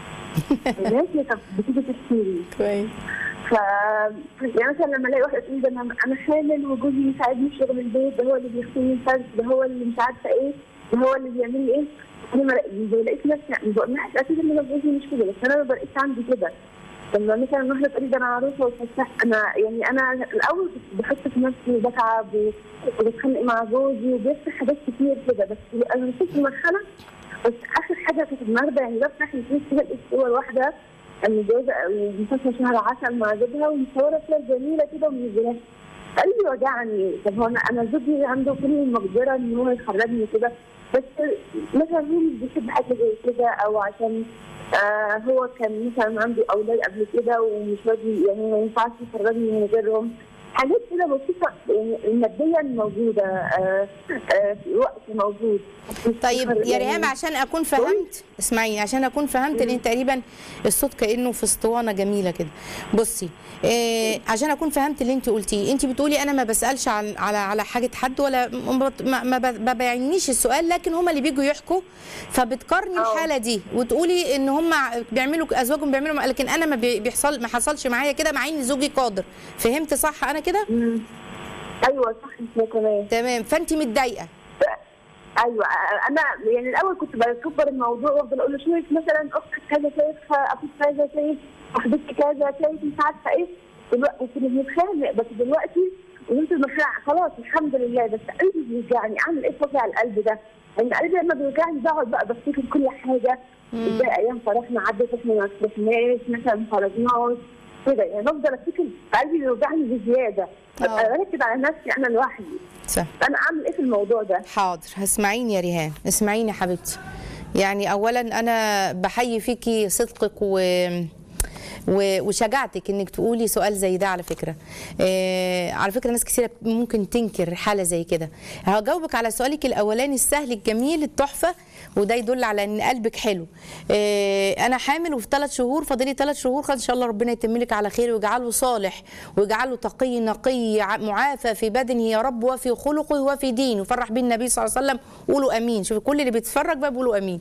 الناس اللي كانت بتيجي تحكي لي كويس ف يعني مثلا لما الاقي واحده تقول ده انا انا حامل وجوزي يساعدني في شغل البيت ده هو اللي بيغسلني الفرش ده هو اللي مش عارفه ايه ده هو اللي بيعمل لي ايه انا ما ما لقيت نفسي يعني بقول لها اكيد ان انا جوزي مش كده بس انا ما بقيتش عندي كده لما مثلا واحده تقول لي ده انا عروسه وفسح انا يعني انا الاول كنت بحس في نفسي وبتعب و- وبتخانق مع جوزي وبيحصل حاجات كتير كده بس انا وصلت لمرحله بس اخر حاجه كانت النهارده يعني بفتح الفيس كده لقيت صور واحده متجوزه مسافره شهر عسل مع زوجها ومصوره صور جميله كده ومنزلاها قلبي وجعني طب هو انا انا زوجي عنده كل المقدره ان هو يخرجني كده بس مثلا هو مش بيحب حاجه زي كده او عشان آه هو كان مثلا عنده اولاد قبل كده ومش راضي يعني ما ينفعش يخرجني من غيرهم حاجات كده بسيطه يعني ماديا موجوده آه آه في وقت موجود طيب يا يعني- ريهام عشان اكون فهمت اسمعيني عشان اكون فهمت لان تقريبا الصوت كانه في اسطوانه جميله كده بصي إيه عشان اكون فهمت اللي انت قلتيه انت بتقولي انا ما بسالش عن على على حاجه حد ولا ما ما, ما, ب- ما بيعنيش السؤال لكن هم اللي بيجوا يحكوا فبتقارني أه. الحاله دي وتقولي ان هم بيعملوا ازواجهم بيعملوا لكن انا ما بي- بيحصل ما حصلش معايا كده مع ان زوجي قادر فهمت صح انا كده مم. ايوه صح انت كمان تمام فانت متضايقه ايوه انا يعني الاول كنت بكبر الموضوع وافضل اقول له شوف مثلا اختك كذا شايف اخوك كذا شايف صاحبتك كذا شايف مش عارفه ايه دلوقتي كنا بنتخانق بس دلوقتي وانت المشروع خلاص الحمد لله بس قلبي بيوجعني اعمل ايه في وجع القلب ده؟ لان قلبي لما بيوجعني بقعد بقى بفتكر كل حاجه ازاي ايام فرحنا عدت احنا ما فرحناش مثلا ما خرجناش كده يعني بفضل افتكر قلبي بيوجعني بزياده آه. ببقى بركز على نفسي انا لوحدي صح انا اعمل ايه في الموضوع ده؟ حاضر هسمعيني يا ريهام اسمعيني يا حبيبتي يعني اولا انا بحيي فيكي صدقك و و- وشجعتك انك تقولي سؤال زي ده على فكره آه على فكره ناس كثيره ممكن تنكر حاله زي كده هجاوبك على سؤالك الاولاني السهل الجميل التحفه وده يدل على ان قلبك حلو آه انا حامل وفي ثلاث شهور فاضلي ثلاث شهور ان شاء الله ربنا يتم لك على خير ويجعله صالح ويجعله تقي نقي ع- معافى في بدنه يا رب وفي خلقه وفي دينه وفرح بيه النبي صلى الله عليه وسلم قولوا امين شوفي كل اللي بيتفرج بقى بيقولوا امين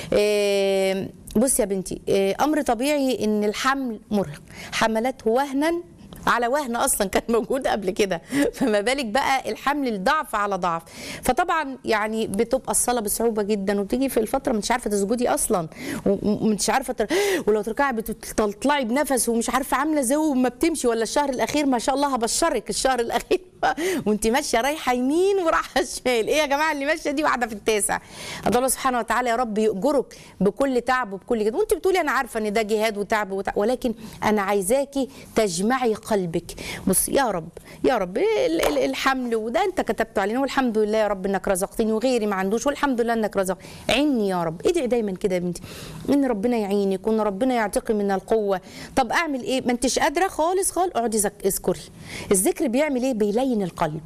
آه بصي يا بنتي آه امر طبيعي ان الحمل مرهق حملته وهنا على وهن اصلا كان موجود قبل كده فما بالك بقى الحمل الضعف على ضعف فطبعا يعني بتبقى الصلاه بصعوبه جدا وبتيجي في الفتره مش عارفه تسجدي اصلا ومش عارفه تر... ولو تركعي بتطلعي بنفس ومش عارفه عامله زي ما بتمشي ولا الشهر الاخير ما شاء الله هبشرك الشهر الاخير وانت ماشيه رايحه يمين ورايحه شمال ايه يا جماعه اللي ماشيه دي واحده في التاسع أدعو الله سبحانه وتعالى يا رب يأجرك بكل تعب وبكل كده وانت بتقولي انا عارفه ان ده جهاد وتعب, وتعب ولكن انا عايزاكي تجمعي قلبك بص يا رب يا رب ال- ال- الحمل وده انت كتبته علينا والحمد لله يا رب انك رزقتني وغيري ما عندوش والحمد لله انك رزق عيني يا رب ادعي دايما كده يا بنتي ان ربنا يعينك وان ربنا يعطيكي من القوه طب اعمل ايه ما انتش قادره خالص خالص اقعدي زك- اذكري الذكر بيعمل ايه بيلين بيلين القلب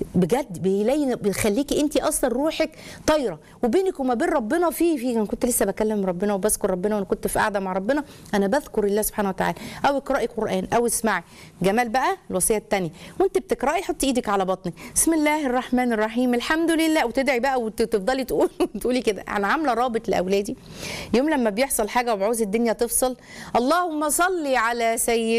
بجد بيلين بيخليكي انت اصلا روحك طايره وبينك وما بين ربنا في في انا كنت لسه بكلم ربنا وبذكر ربنا وانا كنت في قاعده مع ربنا انا بذكر الله سبحانه وتعالى او اقراي قران او اسمعي جمال بقى الوصيه الثانيه وانت بتقراي حطي ايدك على بطنك بسم الله الرحمن الرحيم الحمد لله وتدعي بقى وتفضلي تقول تقولي كده انا عامله رابط لاولادي يوم لما بيحصل حاجه وبعوز الدنيا تفصل اللهم صل على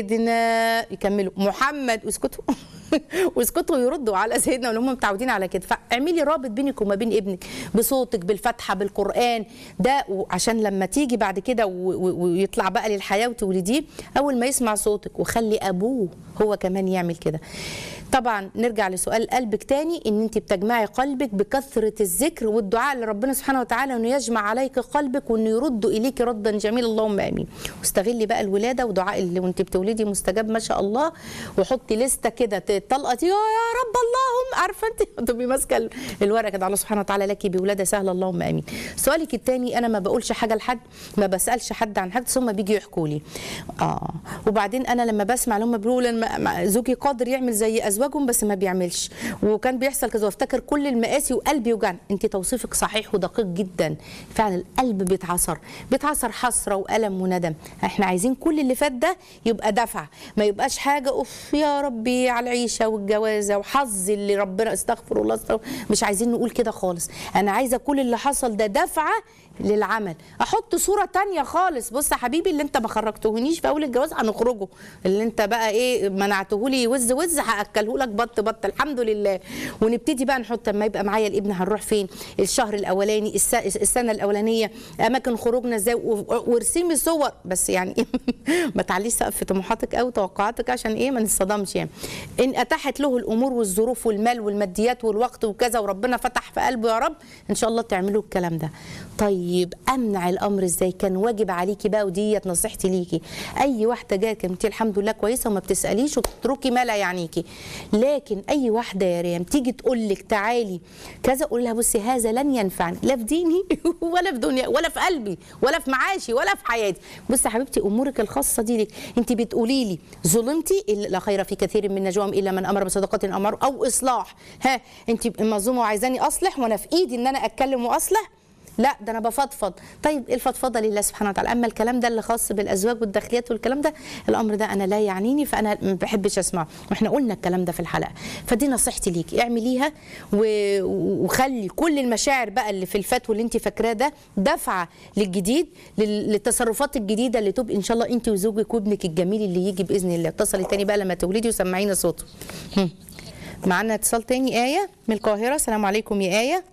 سيدنا يكملوا محمد واسكتوا واسكتوا يردوا على سيدنا اللي هم متعودين على كده فاعملي رابط بينك وما بين ابنك بصوتك بالفتحه بالقران ده عشان لما تيجي بعد كده و- و- ويطلع بقى للحياه وتولديه اول ما يسمع صوتك وخلي ابوه هو كمان يعمل كده طبعا نرجع لسؤال قلبك تاني ان انت بتجمعي قلبك بكثره الذكر والدعاء لربنا سبحانه وتعالى انه يجمع عليك قلبك وانه يرد اليك ردا جميلا اللهم امين واستغلي بقى الولاده ودعاء اللي وانت بتولدي مستجاب ما شاء الله وحطي لسته كده تطلقتي يا يا رب اللهم عارفه انت تبقي ماسكه ال- الورقه كده الله سبحانه وتعالى لك بولاده سهله اللهم امين سؤالك الثاني انا ما بقولش حاجه لحد ما بسالش حد عن حاجه ثم بيجي يحكوا لي اه وبعدين انا لما بسمع لما بيقولوا لما- ما- زوجي قادر يعمل زي ازواجهم بس ما بيعملش وكان بيحصل كذا وافتكر كل المقاسي وقلبي يوجعني انت توصيفك صحيح ودقيق جدا فعلا القلب بيتعصر بيتعصر حسره والم وندم احنا عايزين كل اللي فات ده يبقى دفع ما يبقاش حاجه اوف يا ربي على العيشه والجوازه وحظ اللي ربنا استغفر الله استغفر مش عايزين نقول كده خالص انا عايزه كل اللي حصل ده دفعه للعمل احط صوره تانية خالص بص يا حبيبي اللي انت ما خرجتهونيش في اول الجواز هنخرجه اللي انت بقى ايه منعته لي وز وز هاكله لك بط بط الحمد لله ونبتدي بقى نحط لما يبقى معايا الابن هنروح فين الشهر الاولاني الس- السنه الاولانيه اماكن خروجنا ازاي و- وارسمي صور بس يعني ما تعليش سقف طموحاتك او توقعاتك عشان ايه ما نصطدمش يعني ان اتاحت له الامور والظروف والمال والماديات والوقت وكذا وربنا فتح في قلبه يا رب ان شاء الله تعملوا الكلام ده طيب امنع الامر ازاي كان واجب عليكي بقى وديت نصيحتي ليكي اي واحده جات انت الحمد لله كويسه وما بتساليش وبتتركي ما لا يعنيكي لكن اي واحده يا ريم تيجي تقول لك تعالي كذا قول لها بصي هذا لن ينفعني لا في ديني ولا في دنيا ولا في قلبي ولا في معاشي ولا في حياتي بصي يا حبيبتي امورك الخاصه دي لك انت بتقولي لي ظلمتي إلا- لا خير في كثير من نجواهم الا من امر بصدقه امر او اصلاح ها انت مظلومه وعايزاني اصلح وانا في ايدي ان انا اتكلم واصلح لا ده انا بفضفض طيب الفضفضه لله سبحانه وتعالى اما الكلام ده اللي خاص بالازواج والداخليات والكلام ده الامر ده انا لا يعنيني فانا ما بحبش اسمعه واحنا قلنا الكلام ده في الحلقه فدي نصيحتي ليكي اعمليها و- وخلي كل المشاعر بقى اللي في الفتوى اللي انت فاكراه ده دفعه للجديد لل- للتصرفات الجديده اللي تبقى ان شاء الله انت وزوجك وابنك الجميل اللي يجي باذن الله اتصلي تاني بقى لما تولدي وسمعينا صوته هم. معانا اتصال تاني ايه من القاهره السلام عليكم يا ايه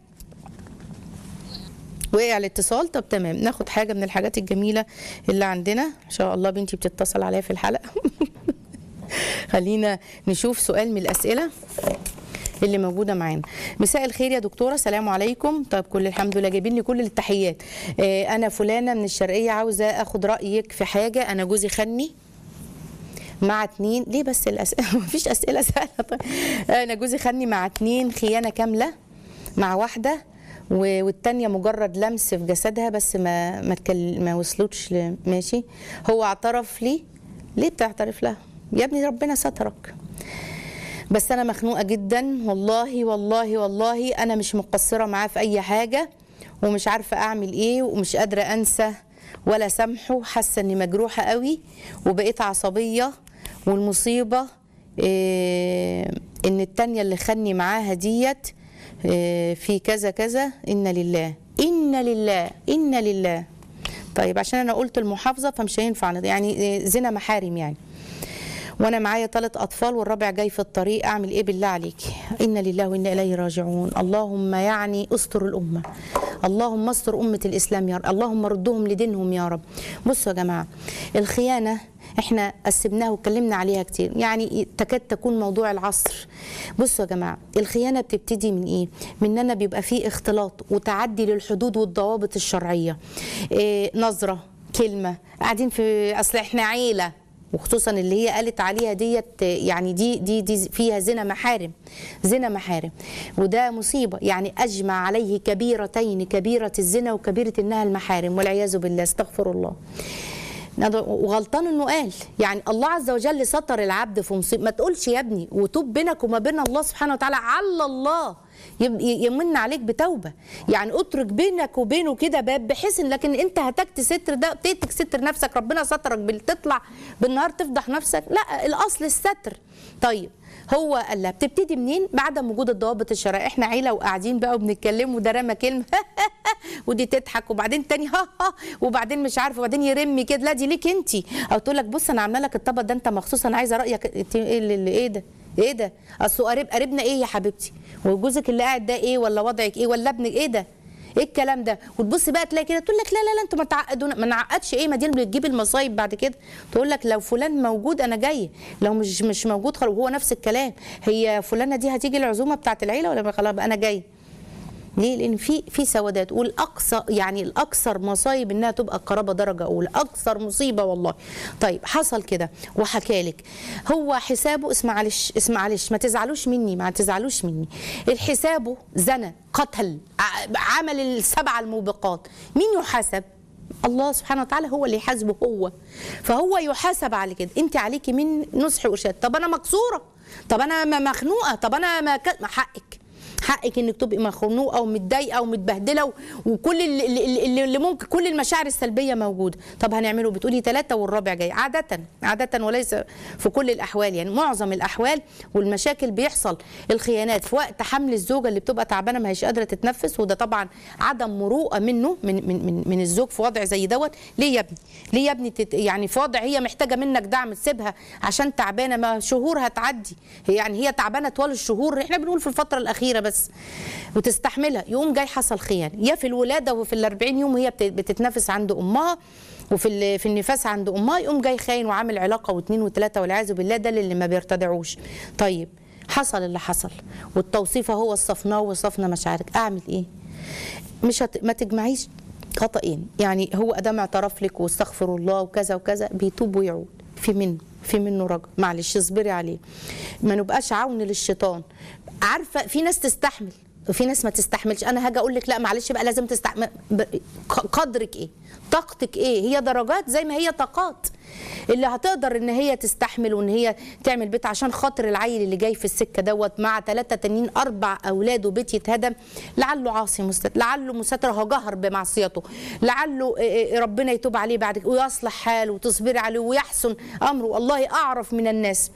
وقع الاتصال طب تمام ناخد حاجه من الحاجات الجميله اللي عندنا ان شاء الله بنتي بتتصل عليا في الحلقه خلينا نشوف سؤال من الاسئله اللي موجوده معانا مساء الخير يا دكتوره سلام عليكم طب كل الحمد لله جايبين لي كل التحيات آه، انا فلانه من الشرقيه عاوزه اخد رايك في حاجه انا جوزي خني مع اتنين ليه بس الاسئله مفيش اسئله سهله طيب انا جوزي خدني مع اتنين خيانه كامله مع واحده و- والتانية مجرد لمس في جسدها بس ما ما تكل... ما وصلتش ل... ماشي هو اعترف لي ليه بتعترف لها يا ابني ربنا سترك بس انا مخنوقه جدا والله والله والله انا مش مقصره معاه في اي حاجه ومش عارفه اعمل ايه ومش قادره انسى ولا سامحه حاسه اني مجروحه قوي وبقيت عصبيه والمصيبه إيه ان التانية اللي خدني معاها ديت إيه في كذا كذا انا لله انا لله انا لله طيب عشان انا قلت المحافظه فمش هينفع يعني إيه، زنا محارم يعني وانا معايا ثلاث اطفال والرابع جاي في الطريق اعمل ايه بالله عليكي انا لله وانا اليه راجعون اللهم يعني استر الامه اللهم استر امه الاسلام يا رب اللهم ردهم لدينهم يا رب بصوا يا جماعه الخيانه احنا قسمناها واتكلمنا عليها كتير يعني تكاد تكون موضوع العصر بصوا يا جماعه الخيانه بتبتدي من ايه من ان انا بيبقى فيه اختلاط وتعدي للحدود والضوابط الشرعيه إيه نظره كلمه قاعدين في اصل احنا عيله وخصوصا اللي هي قالت عليها ديت يعني دي دي دي فيها زنا محارم زنا محارم وده مصيبه يعني اجمع عليه كبيرتين كبيره الزنا وكبيره انها المحارم والعياذ بالله استغفر الله وغلطان انه قال يعني الله عز وجل ستر العبد في مصيبه ما تقولش يا ابني وتوب بينك وما بين الله سبحانه وتعالى على الله يب- ي- يمن عليك بتوبه يعني اترك بينك وبينه كده باب بحيث ان لكن انت هتكت ستر ده تتك ستر نفسك ربنا سترك بتطلع بالنهار تفضح نفسك لا الاصل الستر طيب هو قال لها بتبتدي منين بعدم وجود الضوابط الشرعيه احنا عيله وقاعدين بقى وبنتكلم وده رمى كلمه ودي تضحك وبعدين تاني ها ها وبعدين مش عارفه وبعدين يرمي كده لا دي ليك انت او تقول لك بص انا عامله لك الطبق ده انت مخصوص انا عايزه رايك انت ايه اللي اللي- ايه ده ايه ده اصل قريب قريبنا ايه يا حبيبتي وجوزك اللي قاعد ده ايه ولا وضعك ايه ولا ابنك ايه ده ايه الكلام ده وتبص بقى تلاقي كده تقول لك لا لا لا انتوا ما تعقدونا ما نعقدش ايه ما دي اللي بتجيب المصايب بعد كده تقول لك لو فلان موجود انا جاي لو مش مش موجود خلاص وهو نفس الكلام هي فلانه دي هتيجي العزومه بتاعت العيله ولا خلاص بقى انا جاي ليه؟ لان في في سوادات والاقصى يعني الاكثر مصايب انها تبقى القرابه درجه اولى، اكثر مصيبه والله. طيب حصل كده وحكى لك هو حسابه اسمع معلش اسمع معلش ما تزعلوش مني ما تزعلوش مني. الحسابه زنى قتل ع- عمل السبع الموبقات، مين يحاسب؟ الله سبحانه وتعالى هو اللي يحاسبه هو فهو يحاسب على كده انت عليكي من نصح وارشاد طب انا مكسوره طب انا م- مخنوقه طب انا ما ك- ما حقك حقك انك تبقي مخنوقه ومتضايقه ومتبهدله و- وكل اللي, اللي, اللي ممكن كل المشاعر السلبيه موجوده طب هنعمله بتقولي ثلاثه والرابع جاي عاده عاده وليس في كل الاحوال يعني معظم الاحوال والمشاكل بيحصل الخيانات في وقت حمل الزوجه اللي بتبقى تعبانه ما هيش قادره تتنفس وده طبعا عدم مروءه منه من من من, من الزوج في وضع زي دوت ليه يا ابني ليه يا ابني تت يعني في وضع هي محتاجه منك دعم تسيبها عشان تعبانه ما شهور هتعدي هي يعني هي تعبانه طوال الشهور احنا بنقول في الفتره الاخيره بس وتستحملها يقوم جاي حصل خيانه يا في الولاده وفي ال 40 يوم وهي بت- بتتنفس عند امها وفي ال- في النفاس عند امها يقوم جاي خاين وعامل علاقه واثنين وثلاثه والعياذ بالله ده اللي ما بيرتدعوش طيب حصل اللي حصل والتوصيف هو الصفناه وصفنا مشاعرك اعمل ايه مش هت... ما تجمعيش خطأين يعني هو ادام اعترف لك واستغفر الله وكذا وكذا بيتوب ويعود في منه في منه رجل معلش اصبري عليه ما نبقاش عون للشيطان عارفه في ناس تستحمل وفي ناس ما تستحملش انا هاجي اقول لك لا معلش بقى لازم تستحمل ب- ق- قدرك ايه طاقتك ايه هي درجات زي ما هي طاقات اللي هتقدر ان هي تستحمل وان هي تعمل بيت عشان خاطر العيل اللي جاي في السكه دوت مع ثلاثه تانيين اربع اولاد وبيت يتهدم لعله عاصي مستتر لعله مستتر هو جهر بمعصيته لعله إيه إيه ربنا يتوب عليه بعد كده ويصلح حاله وتصبري عليه ويحسن امره والله اعرف من الناس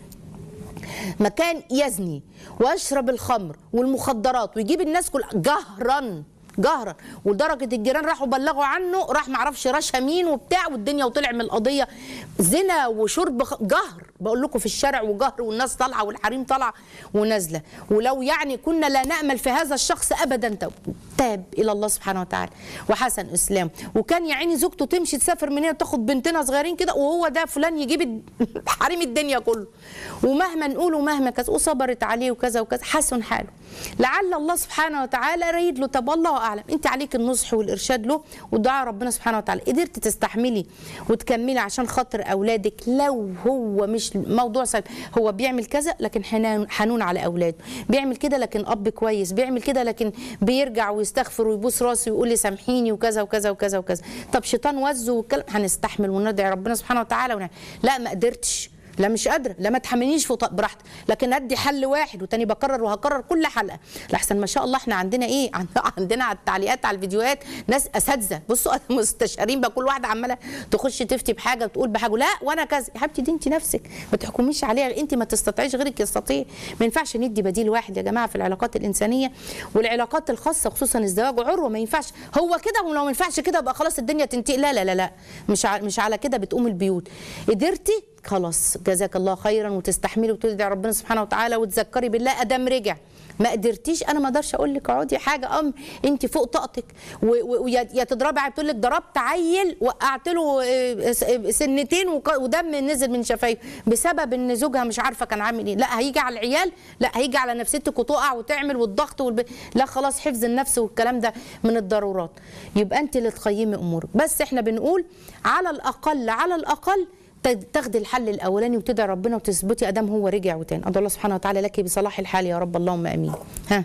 مكان يزني ويشرب الخمر والمخدرات ويجيب الناس كل جهرا جهرا ولدرجه الجيران راحوا بلغوا عنه راح معرفش رشا مين وبتاع والدنيا وطلع من القضيه زنا وشرب خ- جهر بقول لكم في الشارع وجهر والناس طالعه والحريم طالعه ونازله ولو يعني كنا لا نامل في هذا الشخص ابدا تاب تاب الى الله سبحانه وتعالى وحسن اسلام وكان يا عيني زوجته تمشي تسافر من هنا تاخد بنتنا صغيرين كده وهو ده فلان يجيب حريم الدنيا كله ومهما نقول ومهما كذا وصبرت عليه وكذا وكذا حسن حاله لعل الله سبحانه وتعالى رايد له طب الله اعلم انت عليك النصح والارشاد له والدعاء ربنا سبحانه وتعالى قدرت تستحملي وتكملي عشان خاطر اولادك لو هو مش موضوع سلبي هو بيعمل كذا لكن حنان حنون على اولاده بيعمل كده لكن اب كويس بيعمل كده لكن بيرجع ويستغفر ويبوس راسه ويقول لي سامحيني وكذا وكذا وكذا وكذا طب شيطان وزه والكلام هنستحمل وندعي ربنا سبحانه وتعالى ونعمل. لا ما قدرتش لا مش قادره لا ما تحملنيش فوق براحتك لكن ادي حل واحد وتاني بكرر وهكرر كل حلقه لحسن ما شاء الله احنا عندنا ايه عن- عندنا على التعليقات على الفيديوهات ناس اساتذه بصوا مستشارين بقى كل واحده عماله تخش تفتي بحاجه وتقول بحاجه لا وانا كذا يا حبيبتي دي انت نفسك ما تحكميش عليها انت ما تستطيعيش غيرك يستطيع ما ينفعش ندي بديل واحد يا جماعه في العلاقات الانسانيه والعلاقات الخاصه خصوصا الزواج عروه ما ينفعش هو كده ولو ما ينفعش كده يبقى خلاص الدنيا تنتهي لا لا لا لا مش ع- مش على كده بتقوم البيوت قدرتي خلاص جزاك الله خيرا وتستحملي وتدعي ربنا سبحانه وتعالى وتذكري بالله ادام رجع ما قدرتيش انا ما اقدرش اقول لك اقعدي حاجه ام انت فوق طاقتك و- و- ويا يا تضربي عيل تقول لك ضربت عيل وقعت له آه، س- آه، سنتين وك- ودم نزل من شفايفه بسبب ان زوجها مش عارفه كان عامل ايه لا هيجي على العيال لا هيجي على نفسيتك وتقع وتعمل والضغط والب... لا خلاص حفظ النفس والكلام ده من الضرورات يبقى انت اللي تقيمي امورك بس احنا بنقول على الاقل على الاقل تاخ- تاخدي الحل الاولاني وتدعي ربنا وتثبتي ادام هو رجع وتاني ادعو الله سبحانه وتعالى لك بصلاح الحال يا رب اللهم امين ها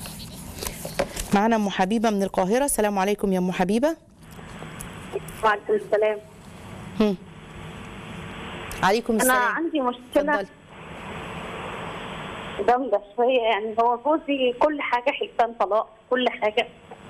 معانا ام حبيبه من القاهره السلام عليكم يا ام حبيبه وعليكم السلام هم. عليكم انا السلام عندي مشكله اتفضلي. جامده شويه يعني هو جوزي كل حاجه حلفان طلاق كل حاجه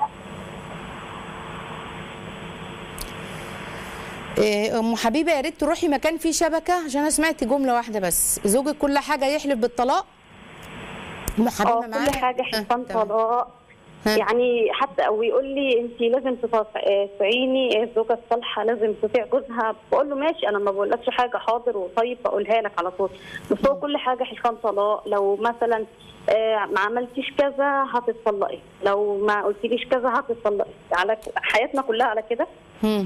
إيه، ام حبيبه يا ريت تروحي مكان فيه شبكه عشان انا سمعت جمله واحده بس زوجك كل حاجه يحلف بالطلاق ام اه حبيبه كل معايا حاجه آه، حلفان تمام. طلاق ها. يعني حتى او يقول لي انت لازم تطيعيني الزوجه الصالحه لازم تطيع جوزها بقول له ماشي انا ما بقولكش حاجه حاضر وطيب بقولها لك على طول بس هو كل حاجه حلفان طلاق لو مثلا آه، ما عملتيش كذا هتطلقي لو ما قلتليش كذا هتطلقي على حياتنا كلها على كده مم.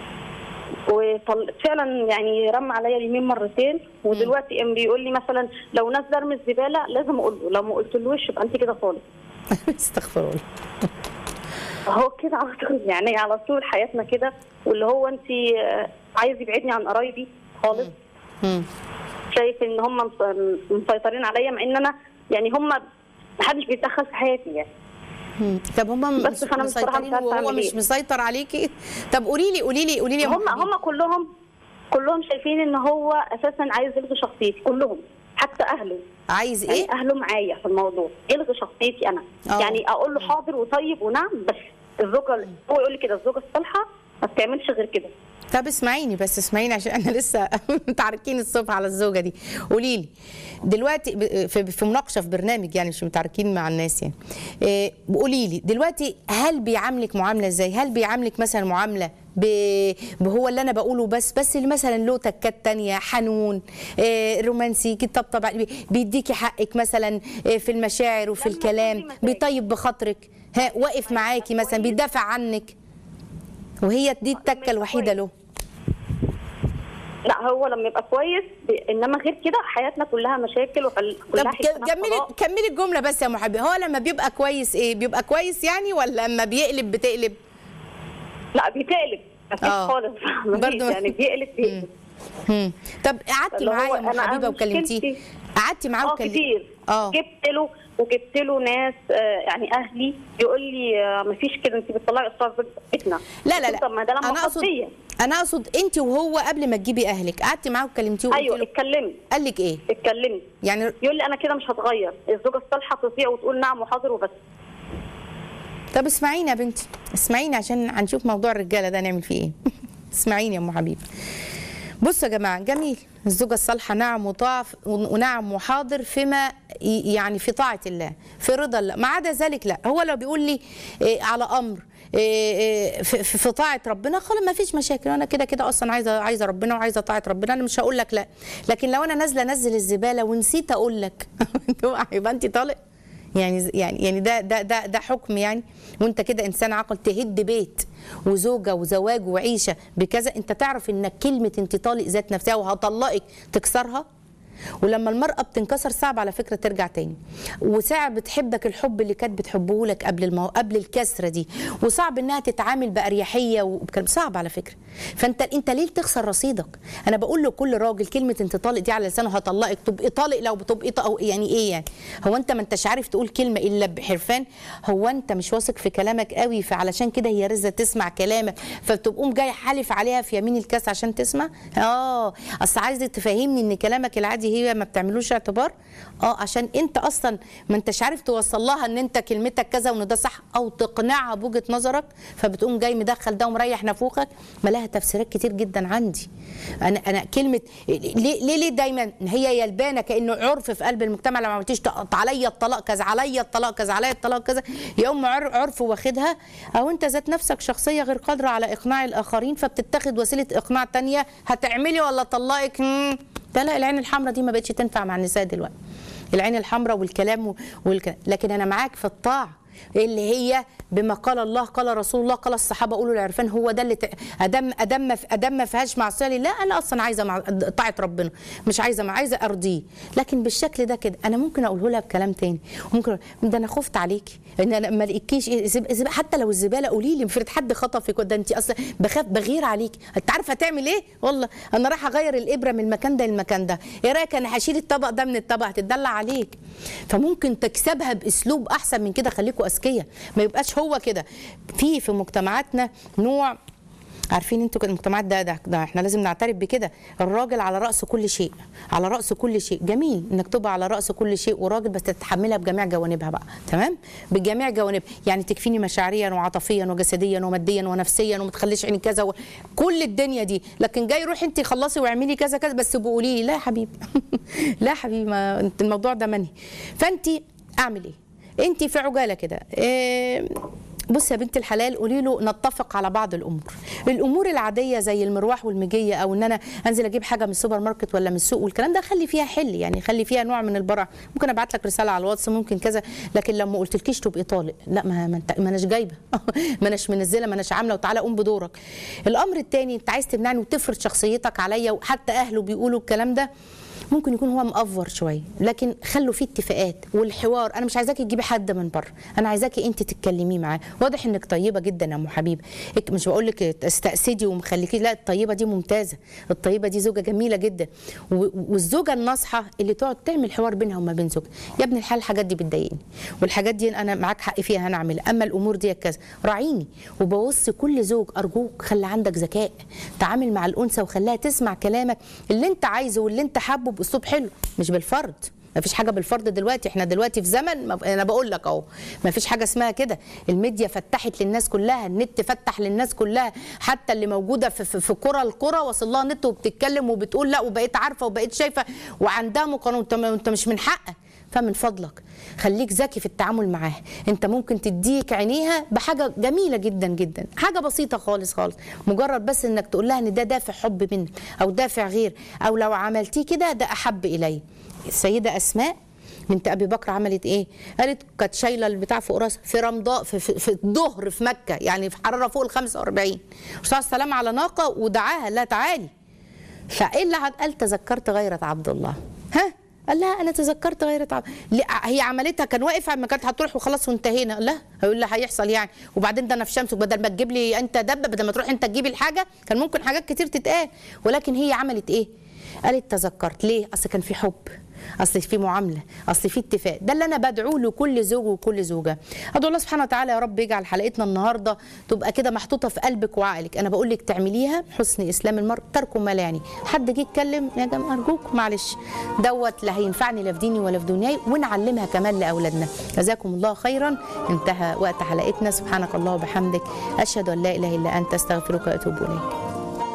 وفعلا يعني رمى عليا اليمين مرتين ودلوقتي ام بيقول لي مثلا لو ناس ارمي الزباله لازم اقول له لو ما قلتلوش يبقى انت كده خالص استغفر الله هو كده على طول يعني على طول حياتنا كده واللي هو انت آه، عايز يبعدني عن قرايبي خالص مم. شايف ان هم مس- مسيطرين عليا مع ان انا يعني هم محدش بيتدخل في حياتي يعني مم. طب هم بس مش فأنا بصراحة مش مسيطرين عارفة وهو أعمل مش إيه. مسيطر عليكي طب قولي لي قولي لي قولي لي يا أم هم حبيبة. هم كلهم كلهم شايفين ان هو اساسا عايز يلغي شخصيتي كلهم حتى اهله عايز يعني ايه اهله معايا في الموضوع يلغي شخصيتي انا آه. يعني اقول له حاضر وطيب ونعم بس الزوجه هو يقول لي كده الزوجه الصالحه ما بتعملش غير كده طب اسمعيني بس اسمعيني عشان انا لسه متعاركين الصبح على الزوجه دي قولي لي دلوقتي ب- في في مناقشه في برنامج يعني مش متعاركين مع الناس يعني إيه، قولي لي دلوقتي هل بيعاملك معامله ازاي هل بيعاملك مثلا معامله ب- بهو اللي انا بقوله بس بس اللي مثلا له تكات تانية حنون إيه، رومانسي طبطب علي- بيديكي حقك مثلا إيه، في المشاعر وفي لما الكلام يكون في بيطيب بخاطرك ها واقف معاكي مثلا بيدافع عنك وهي دي التكه الوحيده له لا هو لما يبقى كويس ب... انما غير كده حياتنا كلها مشاكل وكلها طب حسابات ك- كملي طلاق. كملي الجمله بس يا محبي هو لما بيبقى كويس ايه بيبقى كويس يعني ولا لما بيقلب بتقلب لا بيتقلب مفيش آه. خالص مفيش برضو- يعني بيقلب بيقلب مم. طب قعدتي اللي هو معاه يا ام أنا- حبيبه أنا وكلمتيه مشكلتي- قعدتي معاه اه وكلمتيه كتير اه جبت له وجبت له ناس آه، يعني اهلي يقول لي آه، مفيش كده انت بتطلعي اسرار بيتنا لا لا لا طب ما ده لما انا اقصد خطيه انا اقصد انت وهو قبل ما تجيبي اهلك قعدتي معاه وكلمتيه وقلتي ايوه له اتكلمت قال لك ايه اتكلمت يعني يقول لي انا كده مش هتغير الزوجه الصالحه تطيع وتقول نعم وحاضر وبس طب اسمعيني يا بنتي اسمعيني عشان هنشوف موضوع الرجاله ده نعمل فيه ايه اسمعيني يا ام حبيبه بصوا يا جماعه جميل الزوجه الصالحه نعم وطاعه ونعم وحاضر فيما ي- يعني في طاعه الله في رضا الله ما عدا ذلك لا هو لو بيقول لي إيه على امر إيه إيه في, في في طاعه ربنا خلاص ما فيش مشاكل انا كده كده اصلا عايزه عايزه ربنا وعايزه طاعه ربنا انا مش هقول لك لا لكن لو انا نازله انزل الزباله ونسيت اقول لك يبقى انت طالق يعني يعني يعني ده ده ده ده حكم يعني وانت كده انسان عاقل تهد بيت وزوجه وزواج وعيشه بكذا انت تعرف انك كلمه انت طالق ذات نفسها وهطلقك تكسرها ولما المرأة بتنكسر صعب على فكرة ترجع تاني وصعب بتحبك الحب اللي كانت بتحبه لك قبل المو... قبل الكسرة دي وصعب انها تتعامل بأريحية وبكلام صعب على فكرة فانت انت ليه تخسر رصيدك انا بقول لكل راجل كلمة انت طالق دي على لسانه هطلقك تبقي طالق لو بتبقي طالق أو يعني ايه يعني هو انت ما انتش عارف تقول كلمة الا بحرفان هو انت مش واثق في كلامك قوي فعلشان كده هي رزة تسمع كلامك فبتقوم جاي حالف عليها في يمين الكاس عشان تسمع اه اصل عايزه تفهمني ان كلامك العادي هي ما بتعملوش اعتبار اه عشان انت اصلا ما انتش عارف توصل لها ان انت كلمتك كذا وان ده صح او تقنعها بوجهه نظرك فبتقوم جاي مدخل ده ومريح نافوخك ما لها تفسيرات كتير جدا عندي انا انا كلمه ليه ليه, ليه دايما هي يلبانه كانه عرف في قلب المجتمع لما ما عملتيش تقط عليا الطلاق كذا عليا الطلاق كذا عليا الطلاق كذا يقوم عر- عرف واخدها او انت ذات نفسك شخصيه غير قادره على اقناع الاخرين فبتتخذ وسيله اقناع تانية هتعملي ولا طلقك مم. ده لا العين الحمراء دي ما بقتش تنفع مع النساء دلوقتي العين الحمراء والكلام و- والكلام لكن انا معاك في الطاعه اللي هي بما قال الله قال رسول الله قال الصحابه قولوا العرفان هو ده اللي ت- ادم ادم ما ف- ادم ما فيهاش معصيه لله انا اصلا عايزه مع طاعه ربنا مش عايزه مع عايزه ارضيه لكن بالشكل ده كده انا ممكن اقوله لها بكلام تاني ممكن أقول- ده انا خفت عليكي ان انا ما الاقيش إيه، زب- زب- حتى لو الزباله قولي لي افرض حد خطفك ده انت اصلا بخاف بغير عليكي انت عارفه هتعمل ايه والله انا رايحه اغير الابره من المكان ده للمكان ده ايه رايك انا هشيل الطبق ده من الطبق هتدلع عليك فممكن تكسبها باسلوب احسن من كده خليكوا اذكياء ما يبقاش هو كده في في مجتمعاتنا نوع عارفين انتوا كده المجتمعات ده, ده, ده احنا لازم نعترف بكده الراجل على راس كل شيء على راس كل شيء جميل انك تبقى على راس كل شيء وراجل بس تتحملها بجميع جوانبها بقى تمام بجميع جوانبها يعني تكفيني مشاعريا وعاطفيا وجسديا وماديا ونفسيا وما تخليش عيني كذا و... كل الدنيا دي لكن جاي روحي انت خلصي واعملي كذا كذا بس بقولي لي لا يا حبيبي لا يا حبيبي ما انت الموضوع ده منهي فانت اعمل ايه انت في عجاله كده إيه بص يا بنت الحلال قولي له نتفق على بعض الامور الامور العاديه زي المروح والمجيه او ان انا انزل اجيب حاجه من السوبر ماركت ولا من السوق والكلام ده خلي فيها حل يعني خلي فيها نوع من البراءه ممكن ابعت لك رساله على الواتس ممكن كذا لكن لما قلتلكيش تبقي طالق لا ما ما انت ما اناش جايبه ما اناش منزله ما اناش عامله وتعالى قوم بدورك الامر الثاني انت عايز تمنعني وتفرض شخصيتك عليا وحتى اهله بيقولوا الكلام ده ممكن يكون هو مأفور شويه لكن خلوا فيه اتفاقات والحوار انا مش عايزاكي تجيبي حد من بره انا عايزاكي انت تتكلمي معاه واضح انك طيبه جدا يا ام حبيب إك- مش بقول لك استأسدي ومخليكي لا الطيبه دي ممتازه الطيبه دي زوجه جميله جدا و- والزوجه الناصحه اللي تقعد تعمل حوار بينها وما بين زوجها يا ابن الحلال الحاجات دي بتضايقني والحاجات دي انا معاك حق فيها انا اعملها اما الامور دي كذا راعيني وبوصي كل زوج ارجوك خلي عندك ذكاء تعامل مع الانثى وخليها تسمع كلامك اللي انت عايزه واللي انت حابه باسلوب حلو مش بالفرض ما فيش حاجه بالفرض دلوقتي احنا دلوقتي في زمن ما انا بقول لك اهو ما فيش حاجه اسمها كده الميديا فتحت للناس كلها النت فتح للناس كلها حتى اللي موجوده في في, في قرى القرى وصل لها نت وبتتكلم وبتقول لا وبقيت عارفه وبقيت شايفه وعندها مقارنه انت انت مش من حقك فمن فضلك خليك ذكي في التعامل معاها انت ممكن تديك عينيها بحاجه جميله جدا جدا حاجه بسيطه خالص خالص مجرد بس انك تقول لها ان ده دافع حب منك او دافع غير او لو عملتيه كده ده احب الي السيده اسماء بنت ابي بكر عملت ايه؟ قالت كانت شايله البتاع فوق راسها في رمضاء في, في, في الظهر في مكه يعني في حراره فوق ال 45 الرسول صلى الله عليه وسلم على ناقه ودعاها لا تعالي فايه اللي عد- قال تذكرت غيرة عبد الله ها قال لها انا تذكرت غيرة عبد لا، هي عملتها كان واقف ما كانت هتروح وخلاص وانتهينا لا هيقول لها هيحصل يعني وبعدين ده انا في شمس بدل ما تجيب لي انت دبه بدل ما تروح انت تجيب الحاجه كان ممكن حاجات كتير تتقال ولكن هي عملت ايه قالت تذكرت ليه اصل كان في حب اصل في معامله اصل في اتفاق ده اللي انا بدعوه لكل زوج وكل زوجه ادعو الله سبحانه وتعالى يا رب يجعل حلقتنا النهارده تبقى كده محطوطه في قلبك وعقلك انا بقول لك تعمليها حسن اسلام المرء ترك ما لا يعني حد جه يتكلم يا جماعه ارجوك معلش دوت لا هينفعني لا في ديني ولا في دنياي ونعلمها كمان لاولادنا جزاكم الله خيرا انتهى وقت حلقتنا سبحانك الله وبحمدك اشهد ان لا اله الا انت استغفرك واتوب اليك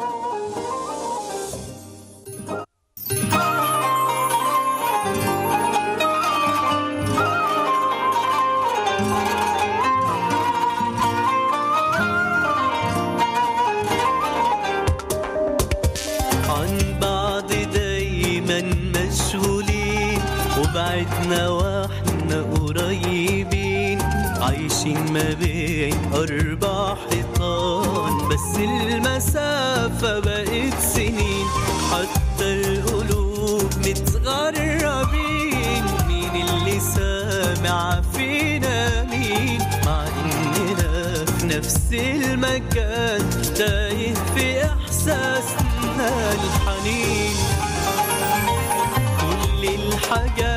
عن بعض دايما مشغولين وبعدنا واحنا قريبين عايشين ما بين أربع حيطان بس المسافة بقت سنين حتى القلوب متغربين مين اللي سامع فينا مين مع إننا في نفس المكان تايه في إحساسنا الحنين كل الحاجات